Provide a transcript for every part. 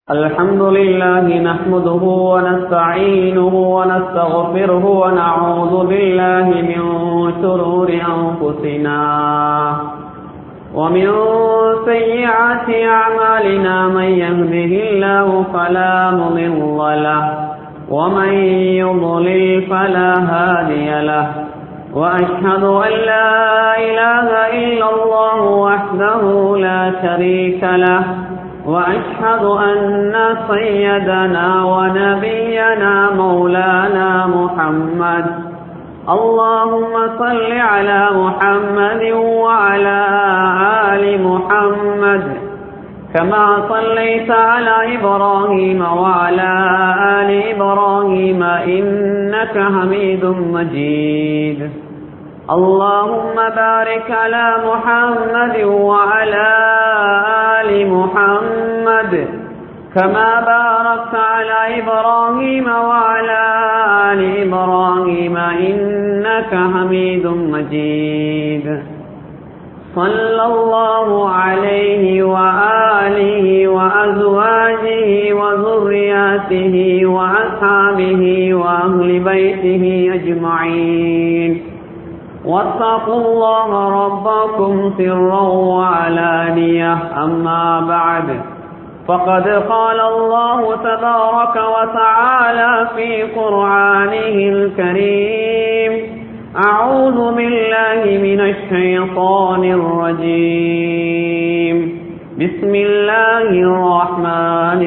الحمد لله نحمده ونستعينه ونستغفره ونعوذ بالله من شرور أنفسنا ومن سيئات أعمالنا من يهده الله فلا مضل له ومن يضلل فلا هادي له وأشهد أن لا إله إلا الله وحده لا شريك له وأشهد أن سيدنا ونبينا مولانا محمد اللهم صل على محمد وعلى آل محمد كما صليت على إبراهيم وعلى آل إبراهيم إنك حميد مجيد اللهم بارك على محمد وعلى آل محمد كما باركت على إبراهيم وعلى آل إبراهيم إنك حميد مجيد صلى الله عليه وآله وأزواجه وذرياته وأصحابه وأهل بيته أجمعين واتقوا الله ربكم سرا وعلانية أما بعد فقد قال الله تبارك وتعالى في قرآنه الكريم أعوذ بالله من الشيطان الرجيم بسم الله الرحمن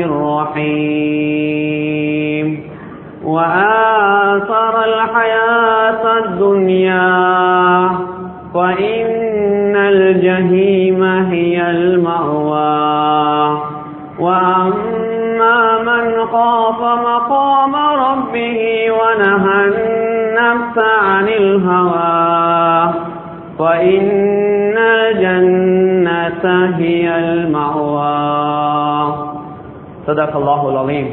الرحيم وآثر الحياة الدنيا وإن الجحيم هي المأوى وأما من خاف مقام ربه ونهى النفس عن الهوى فإن الجنة هي المأوى صدق الله العظيم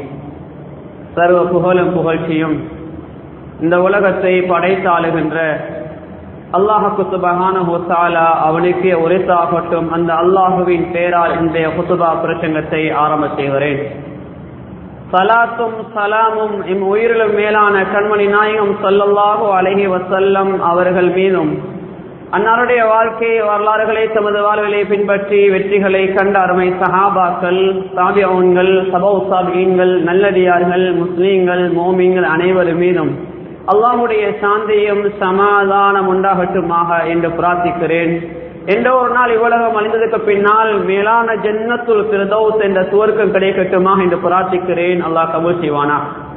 சர்வ புகழும் புகழ்ச்சியும் இந்த உலகத்தை படைத்தாளுகின்ற அல்லாஹுக்கு சுபகான ஹோசாலா அவனுக்கே உரைத்தாகட்டும் அந்த அல்லாஹுவின் பேரால் இன்றைய குத்துபா பிரசங்கத்தை ஆரம்ப செய்கிறேன் சலாத்தும் சலாமும் இம் உயிரிலும் மேலான கண்மணி நாயகம் சொல்லல்லாஹு அலஹி வசல்லம் அவர்கள் மீதும் அன்னாருடைய வாழ்க்கை வரலாறுகளை தமது வாழ்விலை பின்பற்றி வெற்றிகளை கண்ட அருமை சஹாபாக்கள் சாபியவுன்கள் சபௌ சாபியன்கள் நல்லடியார்கள் முஸ்லீம்கள் மோமிங்கள் அனைவரும் மீதும் அல்லாஹுடைய சாந்தியும் சமாதானம் உண்டாகட்டுமாக என்று பிரார்த்திக்கிறேன் என்ற ஒரு நாள் இவ்வுலகம் அழிந்ததுக்கு பின்னால் மேலான ஜன்னத்துல் பிரதௌஸ் என்ற சுவர்க்கம் கிடைக்கட்டுமாக என்று பிரார்த்திக்கிறேன் அல்லாஹ் கபூல் செய்வானா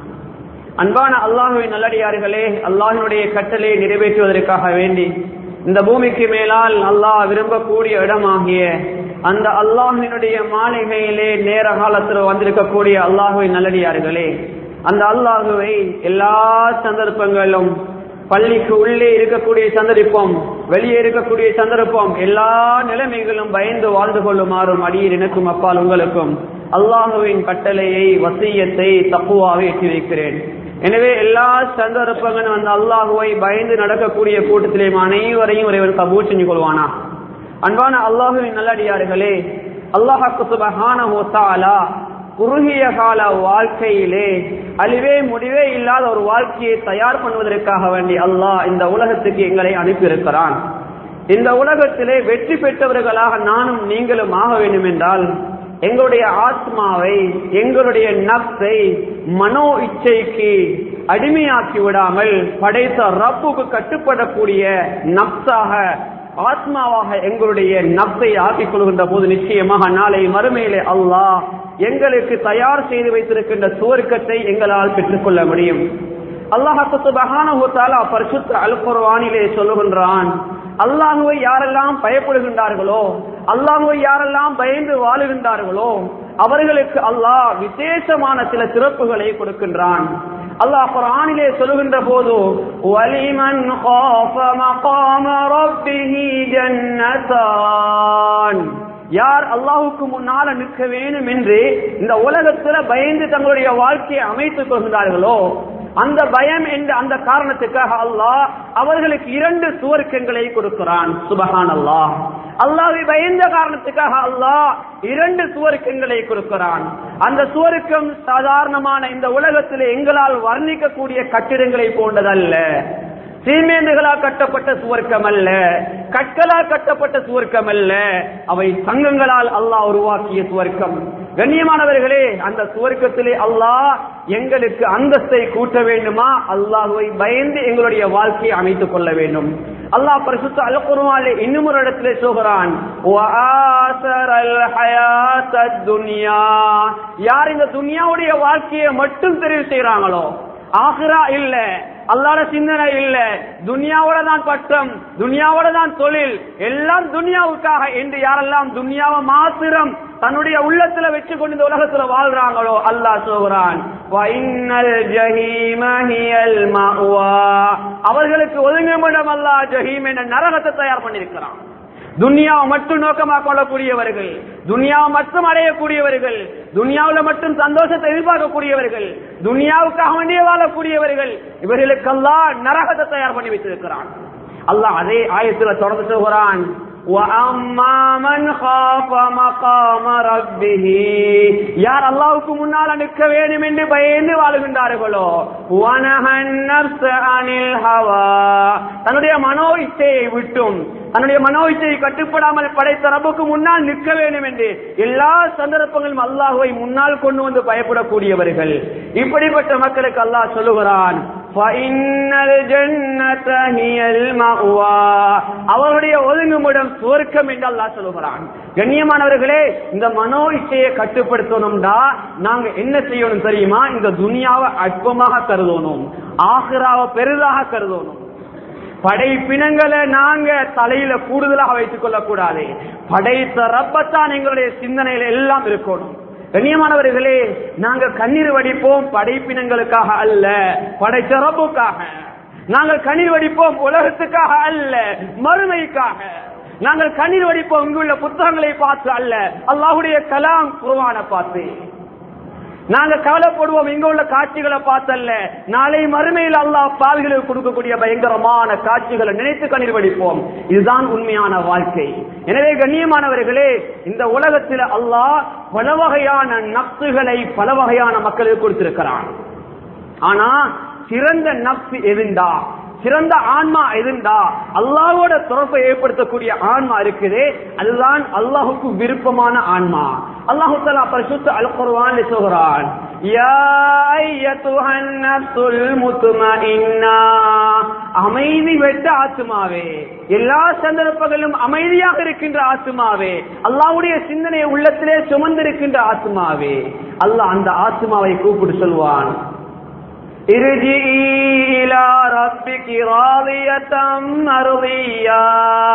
அன்பான அல்லாஹுவின் நல்லடியார்களே அல்லாஹினுடைய கட்டளை நிறைவேற்றுவதற்காக வேண்டி இந்த பூமிக்கு மேலால் அல்லாஹ் விரும்பக்கூடிய இடமாகிய அந்த அல்லாஹினுடைய மாளிகையிலே நேர காலத்தில் வந்திருக்கக்கூடிய அல்லாஹுவின் நல்லடியார்களே அந்த அல்லாஹுவை எல்லா சந்தர்ப்பங்களும் பள்ளிக்கு உள்ளே இருக்கக்கூடிய சந்தர்ப்பம் வெளியே இருக்கக்கூடிய சந்தர்ப்பம் எல்லா நிலைமைகளும் பயந்து வாழ்ந்து கொள்ளுமாறும் அடியில் எனக்கும் அப்பால் உங்களுக்கும் அல்லாஹுவின் கட்டளையை வசியத்தை தப்புவாக எட்டி வைக்கிறேன் எனவே எல்லா சந்தர்ப்பங்களும் அந்த அல்லாஹுவை பயந்து நடக்கக்கூடிய கூட்டத்திலே அனைவரையும் இறைவன் கபூர் செஞ்சு கொள்வானா அன்பான அல்லாஹுவின் நல்லடியார்களே அல்லாஹாக்கு சுபஹான ஹோசாலா குறுகிய கால வாழ்க்கையிலே அழிவே முடிவே இல்லாத ஒரு வாழ்க்கையை தயார் பண்ணுவதற்காக வேண்டி அல்லாஹ் இந்த உலகத்துக்கு எங்களை அனுப்பியிருக்கிறான் இந்த உலகத்திலே வெற்றி பெற்றவர்களாக நானும் நீங்களும் ஆக வேண்டும் என்றால் எங்களுடைய ஆத்மாவை எங்களுடைய நப்சை மனோ இச்சைக்கு அடிமையாக்கி விடாமல் படைத்த ரப்புக்கு கட்டுப்படக்கூடிய நப்சாக ஆத்மாவாக எங்களுடைய நப்சை ஆக்கிக் கொள்கின்ற போது நிச்சயமாக நாளை மறுமையிலே அல்லாஹ் எங்களுக்கு தயார் செய்து வைத்திருக்கின்ற சுவர்க்கத்தை எங்களால் பெற்றுக்கொள்ள முடியும் அல்லாஹால பரிசுத்த அல்குர்வானிலே சொல்லுகின்றான் அல்லாஹுவை யாரெல்லாம் பயப்படுகின்றார்களோ அல்லாஹுவை யாரெல்லாம் பயந்து வாழுகின்றார்களோ அவர்களுக்கு அல்லாஹ் விசேஷமான சில சிறப்புகளை கொடுக்கின்றான் அல்லாஹ் குரானிலே சொல்லுகின்ற போது வலிமன் யார் அல்லாஹுக்கு முன்னால நிற்க வேண்டும் என்று இந்த உலகத்துல பயந்து தங்களுடைய வாழ்க்கையை அமைத்துக் கொள்கிறார்களோ அந்த பயம் என்ற அந்த காரணத்துக்காக அல்லாஹ் அவர்களுக்கு இரண்டு சுவர்க்கங்களை கொடுக்கிறான் சுபஹான் அல்லாஹ் அல்லாஹை பயந்த காரணத்துக்காக அல்லாஹ் இரண்டு சுவருக்கங்களை கொடுக்கிறான் அந்த சுவருக்கம் சாதாரணமான இந்த உலகத்தில் எங்களால் வர்ணிக்கக்கூடிய கட்டிடங்களை போன்றதல்ல சீமேந்துகளால் கட்டப்பட்ட சுவர்க்கம் அல்ல கற்களால் கட்டப்பட்ட சுவர்க்கம் அல்ல அவை சங்கங்களால் அல்லாஹ் உருவாக்கிய சுவர்க்கம் கண்ணியமானவர்களே அந்த சுவர்க்கத்திலே அல்லாஹ் எங்களுக்கு அந்தஸ்தை கூட்ட வேண்டுமா அல்லாஹுவை பயந்து எங்களுடைய வாழ்க்கையை அமைத்துக் கொள்ள வேண்டும் அல்லாஹ் பரிசுத்த அல் குர்ஆனிலே இன்னும் ஒரு இடத்திலே சொல்கிறான் வஆசரல் ஹயாத்தத் துன்யா யார் இந்த துன்யாவுடைய வாழ்க்கையை மட்டும் தெரிவு செய்றாங்களோ ஆகிரா இல்ல அல்லாட சிந்தனை இல்ல துனியாவோட தான் பட்டம் துனியாவோட தான் தொழில் எல்லாம் துனியாவுக்காக என்று யாரெல்லாம் துனியாவை மாத்திரம் தன்னுடைய உள்ளத்துல வச்சு கொண்டு இந்த உலகத்துல வாழ்றாங்களோ அல்லாஹ் சொல்கிறான் "வஇன்னல் ஜஹீம ஹியல் மஅவா." அவர்களுக்கு ஒதுங்குமிடம் அல்லாஹ் ஜஹீம் என்ற நரகத்தை தயார் பண்ணியிருக்கிறான் துனியாவை மட்டும் நோக்கமாக கொள்ளக்கூடியவர்கள் துனியாவை மட்டும் அடையக்கூடியவர்கள் துனியாவுல மட்டும் சந்தோஷத்தை எதிர்பார்க்கக்கூடியவர்கள் துனியாவுக்காக வேண்டிய வாழக்கூடியவர்கள் இவர்களுக்கெல்லாம் நரகத்தை தயார் பண்ணி வைத்திருக்கிறான் அல்லாஹ் அதே ஆயத்துல தொடர்ந்து சொல்கிறான் وَأَمَّا مَنْ خَافَ مَقَامَ رَبِّهِ யார் அல்லாஹ்வுக்கு முன்னால் நிற்க வேண்டும் என்று பயந்து வாழுகின்றார்களோ وَنَهَى النَّفْسَ عَنِ الْهَوَى தன்னுடைய மனோ இச்சையை விட்டும் தன்னுடைய மனோ இச்சையை கட்டுப்படாமல் படைத்த ரப்புக்கு முன்னால் நிற்க வேண்டும் என்று எல்லா சந்தர்ப்பங்களும் அல்லாஹுவை முன்னால் கொண்டு வந்து பயப்படக்கூடியவர்கள் இப்படிப்பட்ட மக்களுக்கு அல்லாஹ் சொல்லுகிறான் فَإِنَّ الْجَنَّةَ هِيَ الْمَأْوَى அவருடைய ஒதுங்குமிடம் சுவர்க்கம் என்று அல்லாஹ் சொல்லுகிறான் கண்ணியமானவர்களே இந்த மனோ இச்சையை கட்டுப்படுத்தணும்டா நாங்க என்ன செய்யணும் தெரியுமா இந்த துனியாவை அற்பமாக கருதணும் ஆஹிராவை பெரிதாக கருதணும் படைப்பினங்களை நாங்க தலையில கூடுதலாக வைத்துக் கொள்ளக்கூடாது படைத்த ரப்பத்தான் எங்களுடைய சிந்தனையில எல்லாம் இருக்கணும் கண்ணியமானவர்களே நாங்க கண்ணீர் வடிப்போம் படைப்பினங்களுக்காக அல்ல படைத்த ரப்புக்காக நாங்கள் கண்ணீர் வடிப்போம் உலகத்துக்காக அல்ல மறுமைக்காக நாங்கள் கண்ணீர் வடிப்போம் இங்குள்ள புத்தகங்களை பார்த்து அல்ல அல்லாஹுடைய கலாம் குருவான பார்த்து நாங்க கவலைப்படுவோம் இங்க உள்ள காட்சிகளை பார்த்தல்ல நாளை மறுமையில் அல்லாஹ் பாவிகளுக்கு கொடுக்கக்கூடிய பயங்கரமான காட்சிகளை நினைத்து கண்ணீர் வடிப்போம் இதுதான் உண்மையான வாழ்க்கை எனவே கண்ணியமானவர்களே இந்த உலகத்தில் அல்லாஹ் பல வகையான நப்சுகளை பல வகையான மக்களுக்கு கொடுத்திருக்கிறான் ஆனா சிறந்த நப்சு எதுண்டா சிறந்த ஆன்மா எதுண்டா அல்லாஹோட தொடர்பை ஏற்படுத்தக்கூடிய ஆன்மா இருக்குது அதுதான் அல்லாஹுக்கு விருப்பமான ஆன்மா அல்லாஹு தலா பரிசுத்த அல் குர்ஆன் சொல்கிறான் யா அய்யத்துஹன் நஃப்ஸுல் முத்மஇன்னா அமைதி பெற்ற ஆத்துமாவே எல்லா சந்தர்ப்பங்களிலும் அமைதியாக இருக்கின்ற ஆத்துமாவே அல்லாஹ்வுடைய சிந்தனையை உள்ளத்திலே சுமந்திருக்கின்ற ஆத்துமாவே அல்லாஹ் அந்த ஆத்துமாவை கூப்பிட்டு சொல்வான் ارجعي إلى ربك راضية مرضية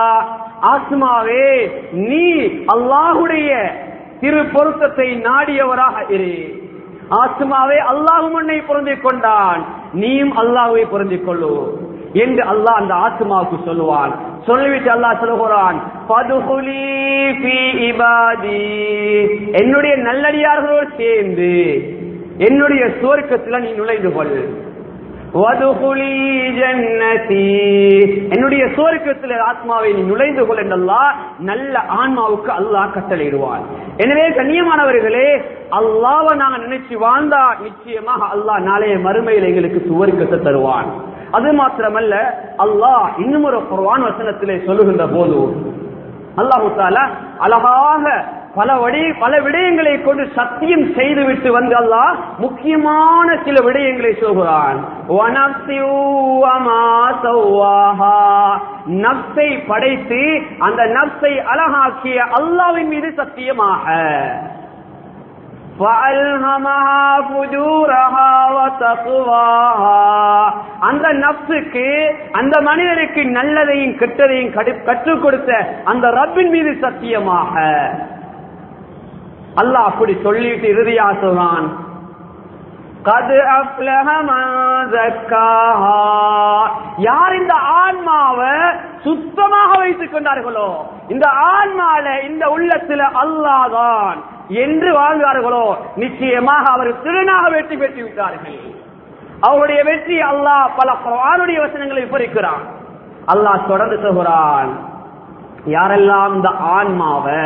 ஆத்மாவே நீ அல்லாஹுடைய திரு பொருத்தத்தை நாடியவராக இரு ஆத்மாவே அல்லாஹ் உன்னை பொருந்திக் கொண்டான் நீயும் அல்லாஹுவை பொருந்திக் கொள்ளு என்று அல்லாஹ் அந்த ஆத்மாவுக்கு சொல்லுவான் சொல்லிவிட்டு அல்லாஹ் சொல்லுகிறான் பதுகுலி ஃபீ இபாதி என்னுடைய நல்லடியார்களோடு சேர்ந்து என்னுடைய சுவர்க்கத்துல நீ நுழைந்து கொள் வதுகுலி ஜன்னதி என்னுடைய சுவர்க்கத்தில் ஆத்மாவை நீ நுழைந்து கொள் என்றல்லா நல்ல ஆன்மாவுக்கு அல்லாஹ் கட்டளையிடுவான் எனவே கண்ணியமானவர்களே அல்லாவை நாங்க நினைச்சு வாழ்ந்தா நிச்சயமாக அல்லாஹ் நாளைய மறுமையில் எங்களுக்கு சுவர்க்கத்தை தருவான் அது மாத்திரமல்ல அல்லாஹ் இன்னும் ஒரு குர்ஆன் வசனத்திலே சொல்லுகின்ற போது அல்லாஹு தாலா அழகாக பல வடி பல விடயங்களை கொண்டு சத்தியம் செய்துவிட்டு வந்து அல்லாஹ் முக்கியமான சில விடயங்களை சொல்கிறான் நப்சை படைத்து அந்த நப்சை அழகாக்கிய அல்லாவின் மீது சத்தியமாக அந்த நப்சுக்கு அந்த மனிதனுக்கு நல்லதையும் கெட்டதையும் கற்றுக் கொடுத்த அந்த ரப்பின் மீது சத்தியமாக அல்லாஹ் அப்படி சொல்லிட்டு இறுதியா சொல்றான் யார் இந்த ஆன்மாவை சுத்தமாக வைத்துக் கொண்டார்களோ இந்த ஆன்மால இந்த உள்ளத்துல அல்லாதான் என்று வாழ்ந்தார்களோ நிச்சயமாக அவர் திருநாக வெற்றி பெற்று விட்டார்கள் அவருடைய வெற்றி அல்லாஹ் பல குரானுடைய வசனங்களை விவரிக்கிறான் அல்லாஹ் தொடர்ந்து சொல்கிறான் யாரெல்லாம் இந்த ஆன்மாவை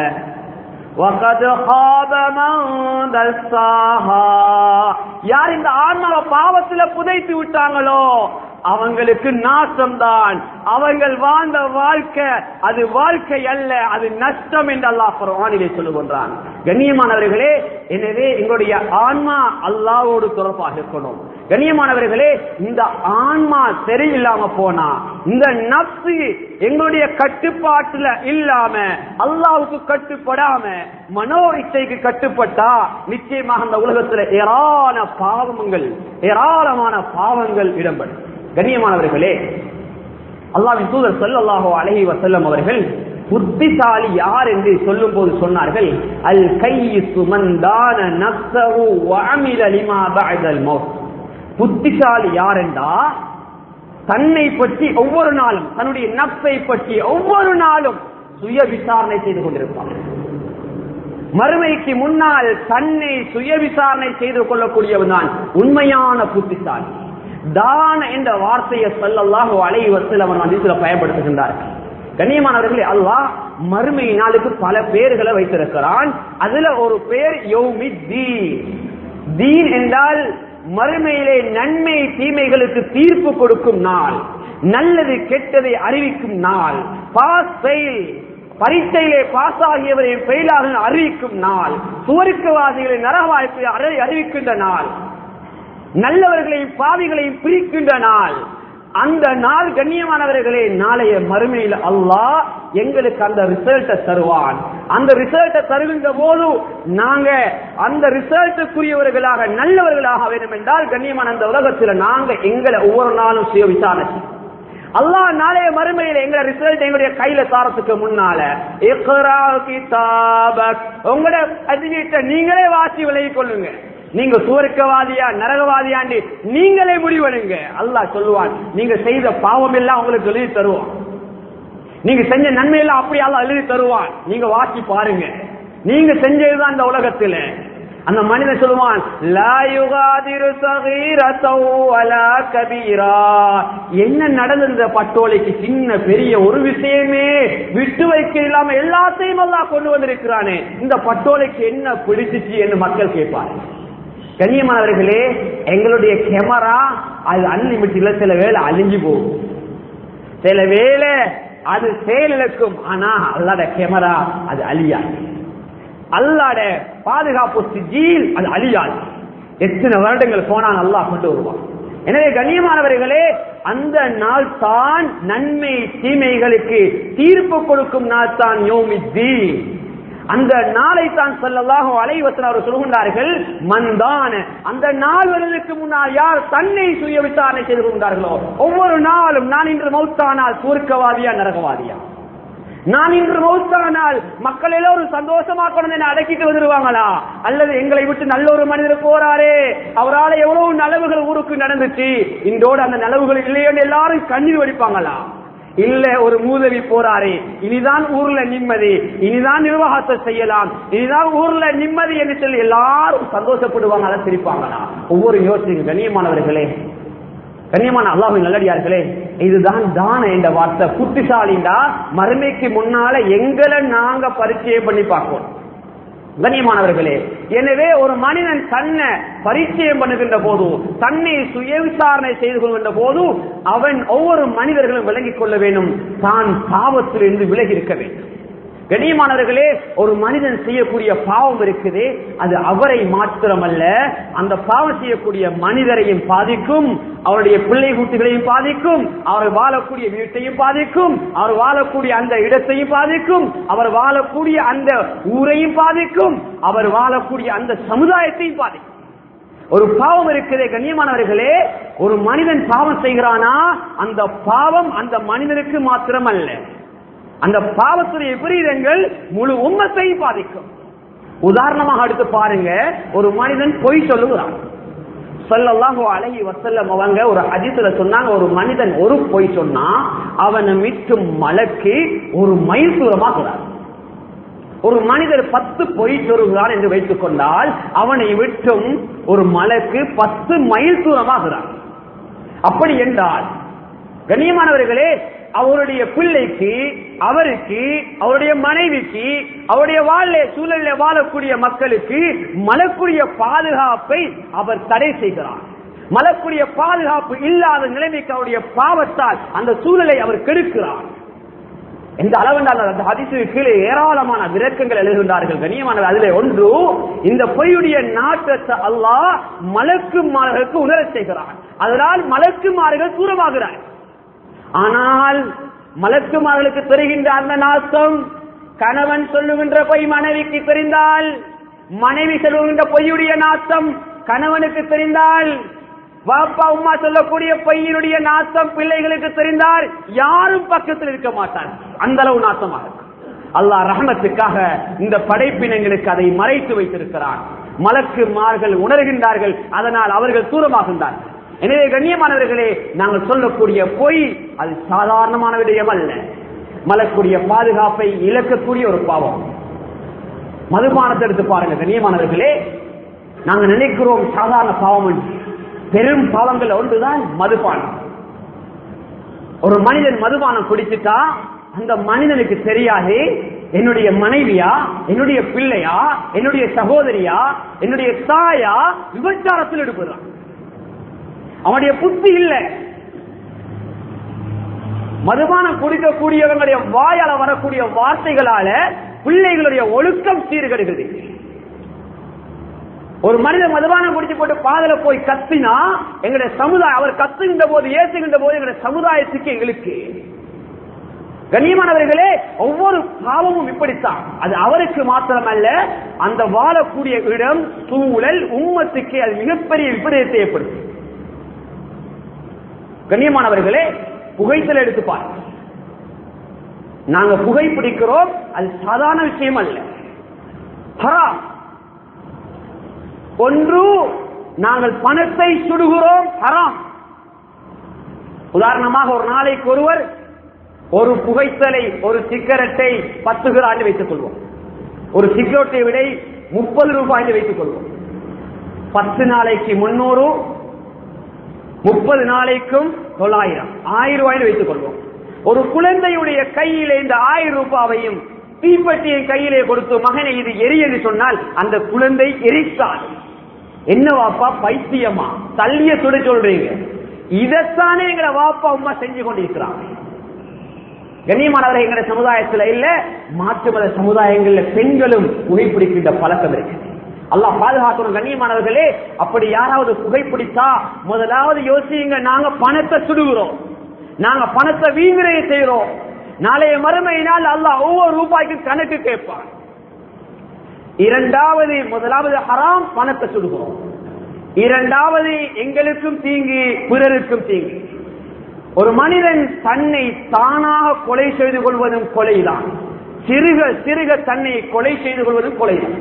وَقَدْ خَابَ مَنْ دَسَّاهَا யார் இந்த ஆன்மாவை பாவத்துல புதைத்து விட்டாங்களோ அவங்களுக்கு நாசம்தான் அவர்கள் வாழ்ந்த வாழ்க்கை அது வாழ்க்கை அல்ல அது நஷ்டம் என்று அல்லாஹ் குர்ஆனிலே சொல்லுகின்றான் கண்ணியமானவர்களே எனவே எங்களுடைய ஆன்மா அல்லாஹ்வோடு தொடர்பாக இருக்கணும் கண்ணியமானவர்களே இந்த ஆன்மா சரியில்லாம போனா இந்த நப்சு எங்களுடைய கட்டுப்பாட்டுல இல்லாம அல்லாவுக்கு கட்டுப்படாம மனோ இச்சைக்கு கட்டுப்பட்டா நிச்சயமாக அந்த உலகத்துல ஏராள பாவங்கள் ஏராளமான பாவங்கள் இடம்பெறும் கண்ணியமானவர்களே அல்லாவின் தூதர் ஸல்லல்லாஹு அலைஹி வஸல்லம் அவர்கள் புத்திசாலி யார் என்று சொல்லும் போது சொன்னார்கள் அல் கையிசு மன் தான நஃப்ஸஹு வ அமில லிமா பஅதல் மௌத் புத்திசாலி யார் என்றா தன்னை பற்றி ஒவ்வொரு நாளும் தன்னுடைய நப்சை பற்றி ஒவ்வொரு நாளும் சுய விசாரணை செய்து கொண்டிருப்பார் மறுமைக்கு முன்னால் தன்னை சுய விசாரணை செய்து கொள்ளக்கூடியவன் தான் உண்மையான புத்திசாலி தான என்ற வார்த்தையை சொல்லல்லாஹு அலை வசல் அவன் அதிசல பயன்படுத்துகின்றார் கண்ணியமானவர்களே அல்லாஹ் மறுமை நாளுக்கு பல பெயர்களை வைத்திருக்கிறான் அதுல ஒரு பெயர் யௌமி தீன் தீன் என்றால் மறுமையிலே நன்மை தீமைகளுக்கு தீர்ப்பு கொடுக்கும் நாள் நல்லது கெட்டதை அறிவிக்கும் நாள் பாஸ் ஃபெயில் பரீட்சையிலே பாஸ் ஆகியவரை ஃபெயிலாக அறிவிக்கும் நாள் சுவருக்குவாதிகளை நரகவாய்ப்பை அறி- அறிவிக்கின்ற நாள் நல்லவர்களையும் பாவிகளையும் பிரிக்கின்ற நாள் அந்த நாள் கண்ணியமானவர்களே நாளைய மறுமையில் அல்லாஹ் எங்களுக்கு அந்த ரிசல்ட்டை தருவான் அந்த ரிசல்ட்டை தருகின்ற போது நாங்க அந்த ரிசல்ட்டுக்குரியவர்களாக நல்லவர்களாக வேண்டும் என்றால் கண்ணியமான அந்த உலகத்தில் நாங்க எங்களை ஒவ்வொரு நாளும் சுய விசாரணை செய்வோம். அல்லாஹ் நாளைய மறுமையில எங்க ரிசல்ட் எங்களுடைய கையில தாரத்துக்கு முன்னால இக்ரா கிதாபக் உங்களோட அதிகத்தை நீங்களே வாசி விலகிக் கொள்ளுங்க நீங்க சுவர்க்கவாதியா நரகவாதியாண்டி நீங்களே முடிவெடுங்க அல்லாஹ் சொல்லுவான் நீங்க செய்த பாவம் எல்லாம் உங்களுக்கு எழுதி தருவான் நீங்க செஞ்ச நன்மை எல்லாம் அப்படி அல்லாஹ் எழுதி தருவான் நீங்க வாசி பாருங்க நீங்க செஞ்சதுதான் அந்த உலகத்துல அந்த மனிதன் சொல்லுவான் "லா யுகாதிரு சகீரத்தௌ வலா கபீரா." என்ன நடந்தது இந்த பட்டோலைக்கு சின்ன பெரிய ஒரு விஷயமே விட்டு வைக்க இல்லாம எல்லாத்தையும் எல்லாம் கொண்டு வந்திருக்கிறானே இந்த பட்டோலைக்கு என்ன பிடிச்சிச்சு என்று மக்கள் கேட்பார் கண்ணியமானவர்களே எங்களுடைய கேமரா அது அன்லிமிட்டில் சில வேளை அழிஞ்சு போகும் சில வேளை அது செயலிழக்கும் ஆனா அல்லாட கேமரா அது அழியாது அல்லாட பாதுகாப்பு சிஜீல் அது அழியாது எத்தனை வருடங்கள் போனால் அல்லாஹ் கொண்டு வருவான் எனவே கண்ணியமானவர்களே அந்த நாள் தான் நன்மை தீமைகளுக்கு தீர்ப்பு கொடுக்கும் நாள் தான் யோமித்தி அந்த நாளை தான் சொல்லலாக அலைவசன் அவர் சொல்கின்றார்கள் மந்தான அந்த நாள் வருவதற்கு முன்னால் யார் தன்னை சுய விசாரணை செய்து கொண்டார்களோ ஒவ்வொரு நாளும் நான் இன்று மௌத்தானால் சுருக்கவாதியா நரகவாதியா நான் இன்று மௌத்தானால் மக்கள் எல்லோரும் சந்தோஷமா கொண்டு என்னை அடக்கிட்டு வந்துருவாங்களா அல்லது எங்களை விட்டு நல்ல ஒரு மனிதர் போறாரே அவரால் எவ்வளவு நலவுகள் ஊருக்கு நடந்துச்சு இன்றோடு அந்த நலவுகள் இல்லையோன்னு எல்லாரும் கண்ணீர் வடிப்பாங்களா இல்ல ஒரு மூதவி போறாரே இனிதான் ஊர்ல நிம்மதி இனிதான் நிர்வாகத்தை செய்யலாம் இனிதான் ஊர்ல நிம்மதி என்று சொல்லி எல்லாரும் சந்தோஷப்படுவாங்க அதை சிரிப்பாங்களா ஒவ்வொரு யோசிங்க கண்ணியமானவர்களே கண்ணியமான அல்லாஹின் நல்லடியார்களே இதுதான் தான என்ற வார்த்தை புத்திசாலிண்டா மறுமைக்கு முன்னால எங்களை நாங்க பரிச்சயம் பண்ணி பார்ப்போம் கண்ணியமானவர்களே எனவே ஒரு மனிதன் தன்னை பரிச்சயம் பண்ணுகின்ற போது தன்னை சுய விசாரணை செய்து கொள்கின்ற போது அவன் ஒவ்வொரு மனிதர்களும் விலகிக் கொள்ள வேண்டும் தான் பாவத்திலிருந்து விலகி இருக்க வேண்டும் கண்ணியமானவர்களே ஒரு மனிதன் செய்யக்கூடிய பாவம் இருக்குது அது அவரை மாத்திரமல்ல அந்த பாவம் செய்யக்கூடிய மனிதரையும் பாதிக்கும் அவருடைய பிள்ளை குட்டிகளையும் பாதிக்கும் அவர் வாழக்கூடிய வீட்டையும் பாதிக்கும் அவர் வாழக்கூடிய அந்த இடத்தையும் பாதிக்கும் அவர் வாழக்கூடிய அந்த ஊரையும் பாதிக்கும் அவர் வாழக்கூடிய அந்த சமுதாயத்தையும் பாதிக்கும் ஒரு பாவம் இருக்கிறதே கண்ணியமானவர்களே ஒரு மனிதன் பாவம் செய்கிறானா அந்த பாவம் அந்த மனிதனுக்கு மாத்திரமல்ல அந்த பாவத்துடைய விபரீதங்கள் முழு உம்மத்தையும் பாதிக்கும் உதாரணமாக எடுத்து பாருங்க ஒரு மனிதன் பொய் சொல்லுகிறான் சொல்லல்லாஹு அழகி வசல்லம் அவங்க ஒரு ஹதீஸ்ல சொன்னாங்க ஒரு மனிதன் ஒரு பொய் சொன்னா அவனை மிட்டும் மலக்கு ஒரு மைல் தூரமாகிறான் ஒரு மனிதர் பத்து பொய் சொல்கிறான் என்று வைத்துக் கொண்டால் அவனை விட்டும் ஒரு மலக்கு பத்து மைல் தூரமாகிறான் அப்படி என்றால் கண்ணியமானவர்களே அவருடைய பிள்ளைக்கு அவருக்கு அவருடைய மனைவிக்கு அவருடைய வாழ சூழலில் வாழக்கூடிய மக்களுக்கு மலக்குரிய பாதுகாப்பை அவர் தடை செய்கிறார் மலக்குரிய பாதுகாப்பு இல்லாத நிலைமைக்கு அவருடைய பாவத்தால் அந்த சூழலை அவர் கெடுக்கிறார் எந்த அளவென்றால் அந்த ஹதீசுக்கு கீழே ஏராளமான விளக்கங்கள் எழுதுகின்றார்கள் கண்ணியமானது அதிலே ஒன்று இந்த பொய்யுடைய நாட்டத்தை அல்லாஹ் மலக்குமார்களுக்கு உணரச் செய்கிறார் அதனால் மலக்குமார்கள் தூரமாகிறார் ஆனால் மலக்குமார்களுக்கு தெரிகின்ற அந்த நாசம் கணவன் சொல்லுகின்ற பொய் மனைவிக்கு தெரிந்தால் மனைவி சொல்லுகின்ற பொய்யுடைய நாசம் கணவனுக்கு தெரிந்தால் வாப்பா உமா சொல்லக்கூடிய பையனுடைய நாசம் பிள்ளைகளுக்கு தெரிந்தால் யாரும் பக்கத்தில் இருக்க மாட்டார் அந்த அளவு நாசமாக இருக்கும் அல்லாஹ் ரஹமத்துக்காக இந்த படைப்பினங்களுக்கு அதை மறைத்து வைத்திருக்கிறார் மலக்குமார்கள் உணர்கின்றார்கள் அதனால் அவர்கள் தூரமாகின்றார்கள் எனவே கண்ணியமானவர்களே நாங்கள் சொல்லக்கூடிய பொய் அது சாதாரணமான விடயம் அல்ல மலக்குடைய பாதுகாப்பை இழக்கக்கூடிய ஒரு பாவம் மதுபானத்தை எடுத்து பாருங்க கண்ணியமானவர்களே நாங்கள் நினைக்கிறோம் சாதாரண பாவம் என்று பெரும் பாவங்கள் ஒன்றுதான் மதுபானம் ஒரு மனிதன் மதுபானம் குடிச்சுட்டா அந்த மனிதனுக்கு தெரியாது என்னுடைய மனைவியா என்னுடைய பிள்ளையா என்னுடைய சகோதரியா என்னுடைய தாயா விபச்சாரத்தில் ஈடுபடுறான் அவனுடைய புத்தி இல்ல மதுபானம் குடிக்கக்கூடியவங்களுடைய வாயால வரக்கூடிய வார்த்தைகளால பிள்ளைகளுடைய ஒழுக்கம் சீர்கெடுகிறது ஒரு மனிதன் மதுபானம் குடிச்சு போட்டு பாதல போய் கத்தினா எங்களுடைய சமுதாயம் அவர் கத்துகின்ற போது ஏசுகின்ற போது எங்களுடைய சமுதாயத்துக்கு எங்களுக்கு கண்ணியமானவர்களே ஒவ்வொரு பாவமும் இப்படித்தான் அது அவருக்கு மாத்திரமல்ல அந்த வாழக்கூடிய இடம் சூழல் உம்மத்துக்கு அது மிகப்பெரிய விபரீதத்தை ஏற்படுத்தும் கண்ணியமானவர்களே புகைத்தல் எடுத்து பாருங்க நாங்க புகை பிடிக்கிறோம் அது சாதாரண விஷயம் அல்ல ஹராம் ஒன்று நாங்கள் பணத்தை சுடுகிறோம் ஹராம் உதாரணமாக ஒரு நாளைக்கு ஒருவர் ஒரு புகைத்தலை ஒரு சிகரெட்டை பத்து கிராண்டு வைத்துக் கொள்வோம் ஒரு சிகரெட்டை விடை முப்பது ரூபாய் வைத்துக் கொள்வோம் பத்து நாளைக்கு முன்னூறு முப்பது நாளைக்கும் தொள்ளாயிரம் ஆயிரம் ரூபாய் வைத்துக் கொள்வோம் ஒரு குழந்தையுடைய கையிலே இந்த ஆயிரம் ரூபாவையும் தீப்பெட்டியை கையிலே கொடுத்து மகனை இது எரி என்று சொன்னால் அந்த குழந்தை எரித்தால் என்ன வாப்பா பைத்தியமா தள்ளிய சுட சொல்றீங்க இதைத்தானே எங்களை வாப்பா அம்மா செஞ்சு கொண்டிருக்கிறாங்க கண்ணியமானவர்கள் எங்களுடைய சமுதாயத்தில் இல்ல மாற்று மத சமுதாயங்கள்ல பெண்களும் புகைப்பிடிக்கின்ற பழக்கம் இருக்கு அல்லாஹ் பாதுகாக்கணும் கண்ணியமானவர்களே அப்படி யாராவது புகைப்பிடித்தா முதலாவது யோசியுங்க நாங்க பணத்தை சுடுகிறோம் நாங்க பணத்தை வீங்கிரைய செய்கிறோம் நாளைய மறுமையினால் அல்லாஹ் ஒவ்வொரு ரூபாய்க்கும் கணக்கு கேட்பான் இரண்டாவது முதலாவது ஹராம் பணத்தை சுடுகிறோம் இரண்டாவது எங்களுக்கும் தீங்கு பிறருக்கும் தீங்கு ஒரு மனிதன் தன்னை தானாக கொலை செய்து கொள்வதும் கொலைதான் சிறுக சிறுக தன்னை கொலை செய்து கொள்வதும் கொலைதான்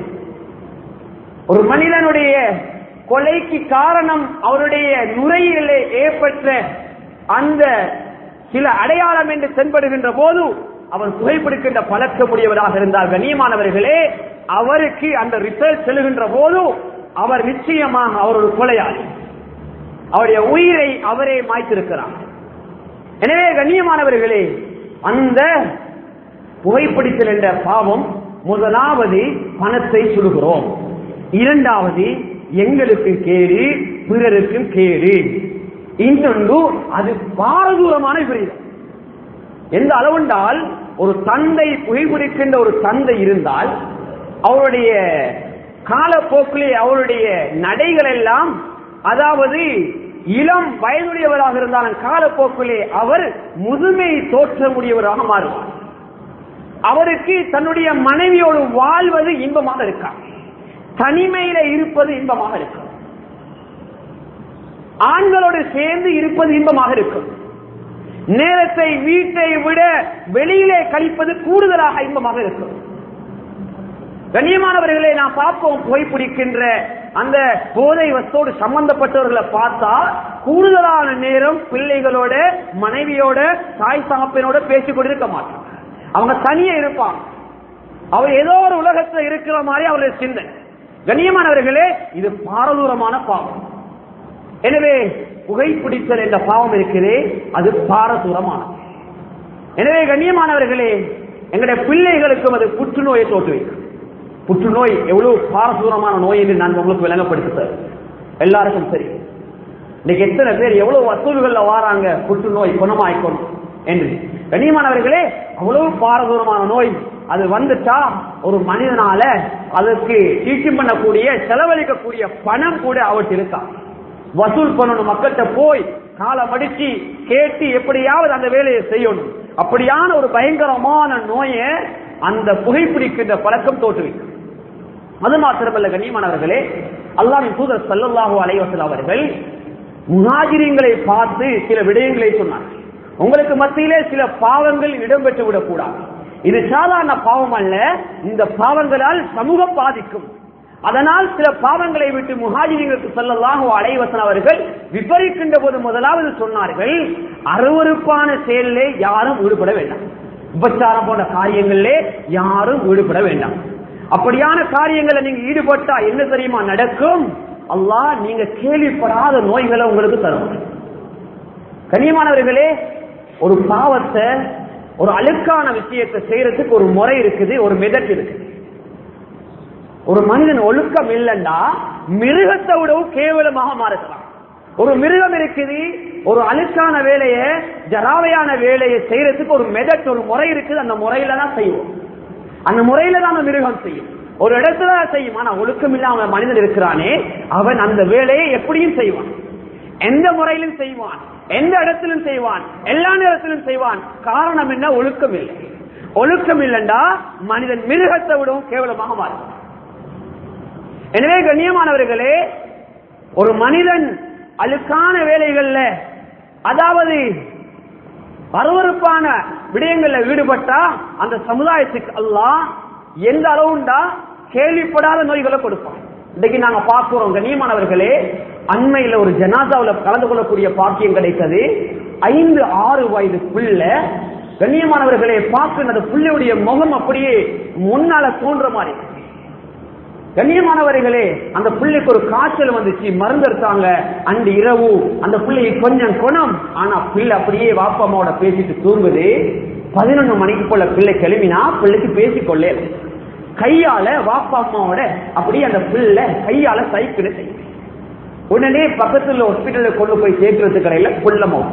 ஒரு மனிதனுடைய கொலைக்கு காரணம் அவருடைய நுரையிலே ஏற்பட்ட அந்த சில அடையாளம் என்று தென்படுகின்ற போது அவர் புகைப்பிடிக்கின்ற பழக்கமுடையவராக இருந்தார் கண்ணியமானவர்களே அவருக்கு அந்த ரிசல்ட் செல்கின்ற போது அவர் நிச்சயமாக அவர் ஒரு கொலையாளி அவருடைய உயிரை அவரே மாய்த்திருக்கிறார் எனவே கண்ணியமானவர்களே அந்த புகைப்பிடித்தல் என்ற பாவம் முதலாவது பணத்தை சுடுகிறோம் இரண்டாவது எங்களுக்கு கேடு பிறருக்கும் கேடு இன்னொன்று அது பாரதூரமான விபரீதம் எந்த அளவுண்டால் ஒரு தந்தை புகைப்பிடிக்கின்ற ஒரு தந்தை இருந்தால் அவருடைய காலப்போக்கிலே அவருடைய நடைகள் எல்லாம் அதாவது இளம் வயதுடையவராக இருந்தாலும் காலப்போக்கிலே அவர் முதுமை தோற்றமுடையவராக மாறுவார் அவருக்கு தன்னுடைய மனைவியோடு வாழ்வது இன்பமாக இருக்கா தனிமையில இருப்பது இன்பமாக இருக்கும் ஆண்களோடு சேர்ந்து இருப்பது இன்பமாக இருக்கும் நேரத்தை வீட்டை விட வெளியிலே கழிப்பது கூடுதலாக இன்பமாக இருக்கும் கண்ணியமானவர்களை நான் பார்ப்போம் புகைப்பிடிக்கின்ற அந்த போதை வசோடு சம்பந்தப்பட்டவர்களை பார்த்தா கூடுதலான நேரம் பிள்ளைகளோட மனைவியோட தாய் சாப்பினோட பேசிக் கொண்டிருக்க மாட்டாங்க அவங்க தனியே இருப்பாங்க அவர் ஏதோ ஒரு உலகத்துல இருக்கிற மாதிரி அவருடைய சிந்தனை கண்ணியமானவர்களே இது பாரதூரமான பாவம் எனவே புகைப்பிடித்தல் என்ற பாவம் இருக்கிறே அது பாரதூரமானது எனவே கண்ணியமானவர்களே எங்களுடைய பிள்ளைகளுக்கும் அது புற்றுநோயை தோற்றுவிக்கும் புற்றுநோய் எவ்வளவு பாரசூரமான நோய் என்று நான் உங்களுக்கு விளங்கப்படுத்த எல்லாருக்கும் சரி இன்னைக்கு எத்தனை பேர் எவ்வளவு வசூல்கள்ல வாராங்க புற்றுநோய் குணமாய்க்கணும் என்று கண்ணியமானவர்களே அவ்வளவு பாரதூரமான நோய் அது வந்துட்டா ஒரு மனிதனால அதற்கு டீச்சிங் பண்ணக்கூடிய செலவழிக்கக்கூடிய பணம் கூட அவர்கிட்ட இருக்கா வசூல் பண்ணணும் மக்கள்கிட்ட போய் காலை மடிச்சு கேட்டு எப்படியாவது அந்த வேலையை செய்யணும் அப்படியான ஒரு பயங்கரமான நோயை அந்த புகைப்பிடிக்கின்ற பழக்கம் தோற்றுவிக்கும் அது மாத்திரமல்ல கண்ணியமானவர்களே அல்லாவின் தூதர் சல்லல்லாஹு அலைவசல் அவர்கள் முஹாஜிரிங்களை பார்த்து சில விடயங்களை சொன்னார்கள் உங்களுக்கு மத்தியிலே சில பாவங்கள் இடம்பெற்று விடக்கூடாது இது சாதாரண பாவம் அல்ல இந்த பாவங்களால் சமூகம் பாதிக்கும் அதனால் சில பாவங்களை விட்டு முஹாஜிரிகளுக்கு செல்லலாம் அலைவசன் அவர்கள் விபரிக்கின்ற போது முதலாவது சொன்னார்கள் அருவறுப்பான செயலிலே யாரும் ஈடுபட வேண்டாம் விபச்சாரம் போன்ற காரியங்களிலே யாரும் ஈடுபட வேண்டாம் அப்படியான காரியங்களை நீங்க ஈடுபட்டா என்ன தெரியுமா நடக்கும் அல்லாஹ் நீங்க கேள்விப்படாத நோய்களை உங்களுக்கு தரும் கண்ணியமானவர்களே ஒரு பாவத்தை ஒரு அழுக்கான விஷயத்தை செய்யறதுக்கு ஒரு முறை இருக்குது ஒரு மெதட் இருக்குது ஒரு மனிதன் ஒழுக்கம் இல்லைண்டா மிருகத்தை விடவும் கேவலமாக மாறலாம் ஒரு மிருகம் இருக்குது ஒரு அழுக்கான வேலையை ஜராவையான வேலையை செய்யறதுக்கு ஒரு மெதட் ஒரு முறை இருக்குது அந்த முறையில தான் செய்வோம் அந்த முறையில தான் அந்த மிருகம் செய்யும் ஒரு இடத்துல செய்யும் ஆனா ஒழுக்கம் இல்லாம மனிதன் இருக்கிறானே அவன் அந்த வேலையை எப்படியும் செய்வான் எந்த முறையிலும் செய்வான் எந்த இடத்திலும் செய்வான் எல்லா நேரத்திலும் செய்வான் காரணம் என்ன ஒழுக்கம் இல்லை ஒழுக்கம் இல்லைண்டா மனிதன் மிருகத்தை விடவும் கேவலமாக மாறும் எனவே கண்ணியமானவர்களே ஒரு மனிதன் அழுக்கான வேலைகள்ல அதாவது அருவறுப்பான விடயங்கள்ல ஈடுபட்டா அந்த சமுதாயத்துக்கு அல்லாஹ் எந்த அளவுண்டா கேள்விப்படாத நோய்களை கொடுப்பான் இன்னைக்கு நாங்க பார்க்கிறோம் கண்ணியமானவர்களே அண்மையில ஒரு ஜனாதாவுல கலந்து கொள்ளக்கூடிய பாக்கியம் கிடைத்தது ஐந்து ஆறு வயது பிள்ளை கண்ணியமானவர்களே பார்க்கிற அந்த பிள்ளையுடைய முகம் அப்படியே முன்னால தோன்ற மாதிரி கண்ணியமானவர்களே அந்த பிள்ளைக்கு ஒரு காய்ச்சல் வந்துச்சு மருந்து எடுத்தாங்க அன்று இரவு அந்த பிள்ளைக்கு கொஞ்சம் குணம் ஆனா பிள்ளை அப்படியே வாப்பம்மாவோட பேசிட்டு தூங்குது பதினொன்று மணிக்கு போல பிள்ளை கிளம்பினா பிள்ளைக்கு பேசிக்கொள்ளே கையால வாப்பா அம்மாவோட அப்படியே அந்த பிள்ளை கையால சைக்கிள் செய்யும் உடனே பக்கத்துல ஹாஸ்பிட்டல்ல கொண்டு போய் சேர்க்கறது கடையில புள்ளமோ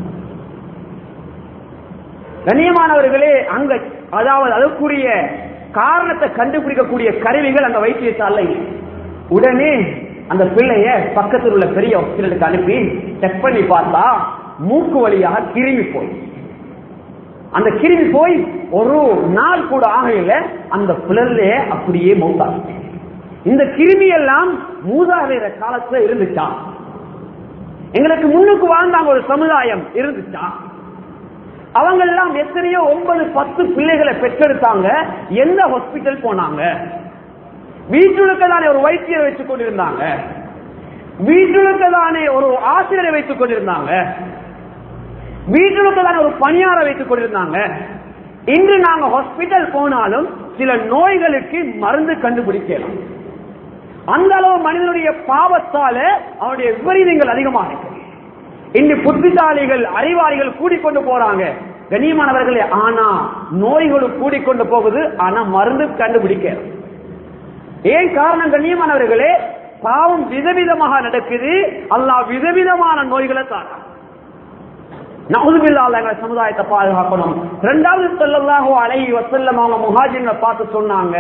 கண்ணியமானவர்களே அங்க அதாவது அதுக்குரிய காரணத்தை கண்டுபிடிக்கக்கூடிய கருவிகள் அந்த வைத்தியசாலை உடனே அந்த பிள்ளைய பக்கத்தில் உள்ள பெரிய ஹாஸ்பிட்டலுக்கு அனுப்பி செக் பண்ணி பார்த்தா மூக்கு வழியாக கிருமி போய் அந்த கிருமி போய் ஒரு நாள் கூட ஆகையில அந்த பிள்ளைய அப்படியே மௌத்தாச்சு இந்த கிருமி எல்லாம் மூதாதையர காலத்துல இருந்துச்சா எங்களுக்கு முன்னுக்கு வாழ்ந்தாங்க ஒரு சமுதாயம் இருந்துச்சா அவங்க எல்லாம் எத்தனையோ ஒன்பது பத்து பிள்ளைகளை பெற்றெடுத்தாங்க எந்த ஹாஸ்பிட்டல் போனாங்க வீட்டுக்கு தானே ஒரு வைத்தியரை வச்சுக் கொண்டிருந்தாங்க வீட்டுக்கு தானே ஒரு ஆசிரியரை வைத்துக் கொண்டிருந்தாங்க வீட்டுக்கு தானே ஒரு பணியாரை வைத்துக் கொண்டிருந்தாங்க இன்று நாங்க ஹாஸ்பிட்டல் போனாலும் சில நோய்களுக்கு மருந்து கண்டுபிடிக்கலாம் அந்த அளவு மனிதனுடைய பாவத்தால அவனுடைய விபரீதங்கள் அதிகமாக இருக்கு இன்று புத்திசாலிகள் அறிவாளிகள் கூடிக்கொண்டு போறாங்க கண்ணியமானவர்களே ஆனா நோய்களும் கூடிக்கொண்டு போகுது ஆனா மருந்து கண்டுபிடிக்க ஏன் காரணம் கண்ணியமானவர்களே பாவம் விதவிதமாக நடக்குது அல்லாஹ் விதவிதமான நோய்களை தாரான் நவுதுபில்லாத எங்க சமுதாயத்தை பாதுகாக்கணும் ரெண்டாவது சொல்லலாகோ அழகி வசல்லம் அவங்க முஹாஜின்ல பார்த்து சொன்னாங்க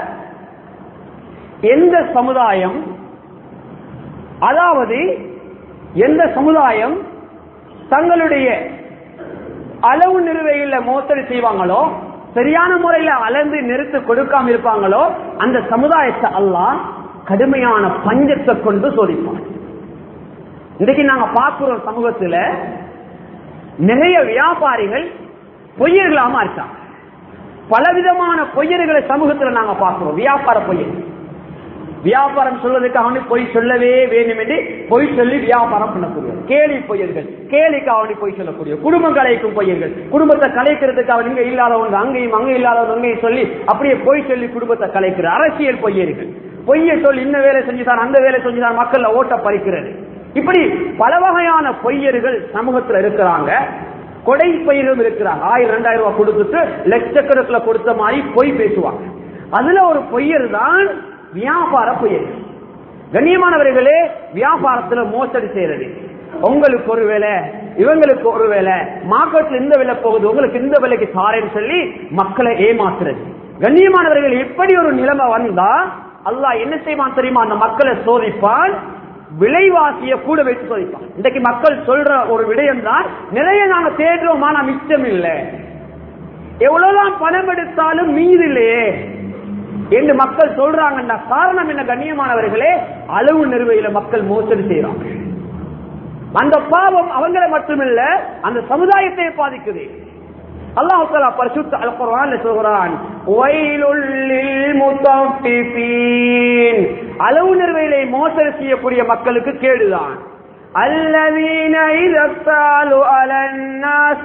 எந்த சமுதாயம் அதாவது எந்த சமுதாயம் தங்களுடைய அளவு நிறுவையில மோசடி செய்வாங்களோ சரியான முறையில அளந்து நிறுத்து கொடுக்காம இருப்பாங்களோ அந்த சமுதாயத்தை அல்லாஹ் கடுமையான பஞ்சத்தை கொண்டு சோதிப்பான் இன்றைக்கு நாங்க பார்க்கிறோம் சமூகத்துல நிறைய வியாபாரிகள் பொய்யர்களாம இருக்காங்க பலவிதமான பொய்யர்களை சமூகத்துல நாங்க பார்க்கிறோம் வியாபார பொய்யர் வியாபாரம் சொல்வதற்காக அவனு பொய் சொல்லவே வேண்டும் என்று பொய் சொல்லி வியாபாரம் பண்ணக்கூடிய கேலி பொய்யர்கள் கேலிக்கு அவனி பொய் சொல்லக்கூடிய குடும்பம் கலைக்கும் பொய்யர்கள் குடும்பத்தை கலைக்கிறதுக்கு அவன் இங்க இல்லாதவங்க அங்கேயும் அங்க இல்லாதவங்க அங்கேயும் சொல்லி அப்படியே பொய் சொல்லி குடும்பத்தை கலைக்கிற அரசியல் பொய்யர்கள் பொய்யை சொல்லி இந்த வேலை செஞ்சுதான் அந்த வேலை செஞ்சுதான் மக்கள்ல ஓட்ட பறிக்கிறது இப்படி பல வகையான பொய்யர்கள் சமூகத்துல இருக்கிறாங்க கொடை பயிரும் இருக்கிறாங்க ஆயிரம் ரெண்டாயிரம் ரூபாய் கொடுத்துட்டு லட்சக்கணக்கில் கொடுத்த மாதிரி பொய் பேசுவாங்க அதுல ஒரு பொய்யர் தான் வியாபார பொய்யர் கண்ணியமானவர்களே வியாபாரத்துல மோசடி செய்யறது உங்களுக்கு ஒரு வேலை இவங்களுக்கு ஒரு வேலை மார்க்கெட்ல இந்த விலை போகுது உங்களுக்கு இந்த விலைக்கு தாரேன்னு சொல்லி மக்களை ஏமாத்துறது கண்ணியமானவர்கள் இப்படி ஒரு நிலைமை வந்தா அல்லாஹ் என்ன செய்வான் தெரியுமா அந்த மக்களை சோதிப்பான் விலைவாசிய கூட வைத்து சோதிப்பான் இன்றைக்கு மக்கள் சொல்ற ஒரு விடயம் தான் நிறைய நாங்க தேடுறோம் ஆனா மிச்சம் இல்லை எவ்வளவுதான் பணம் எடுத்தாலும் மீது இல்லையே என்று மக்கள் சொல்றாங்கன்னா காரணம் என்ன கண்ணியமானவர்களே அளவு நிறுவையில மக்கள் மோசடி செய்யறாங்க அந்த பாவம் அவங்களை மட்டுமில்ல அந்த சமுதாயத்தை பாதிக்குது அல்லாஹ் தஆலா பரிசுத்த அல் குர்ஆன்ல சொல்றான் வயலுல் லில் முத்தஃபிஃபீன் அளவு நிறுவையிலே மோசடி செய்யக்கூடிய மக்களுக்கு கேடுதான் الذين إذا اكتالوا على الناس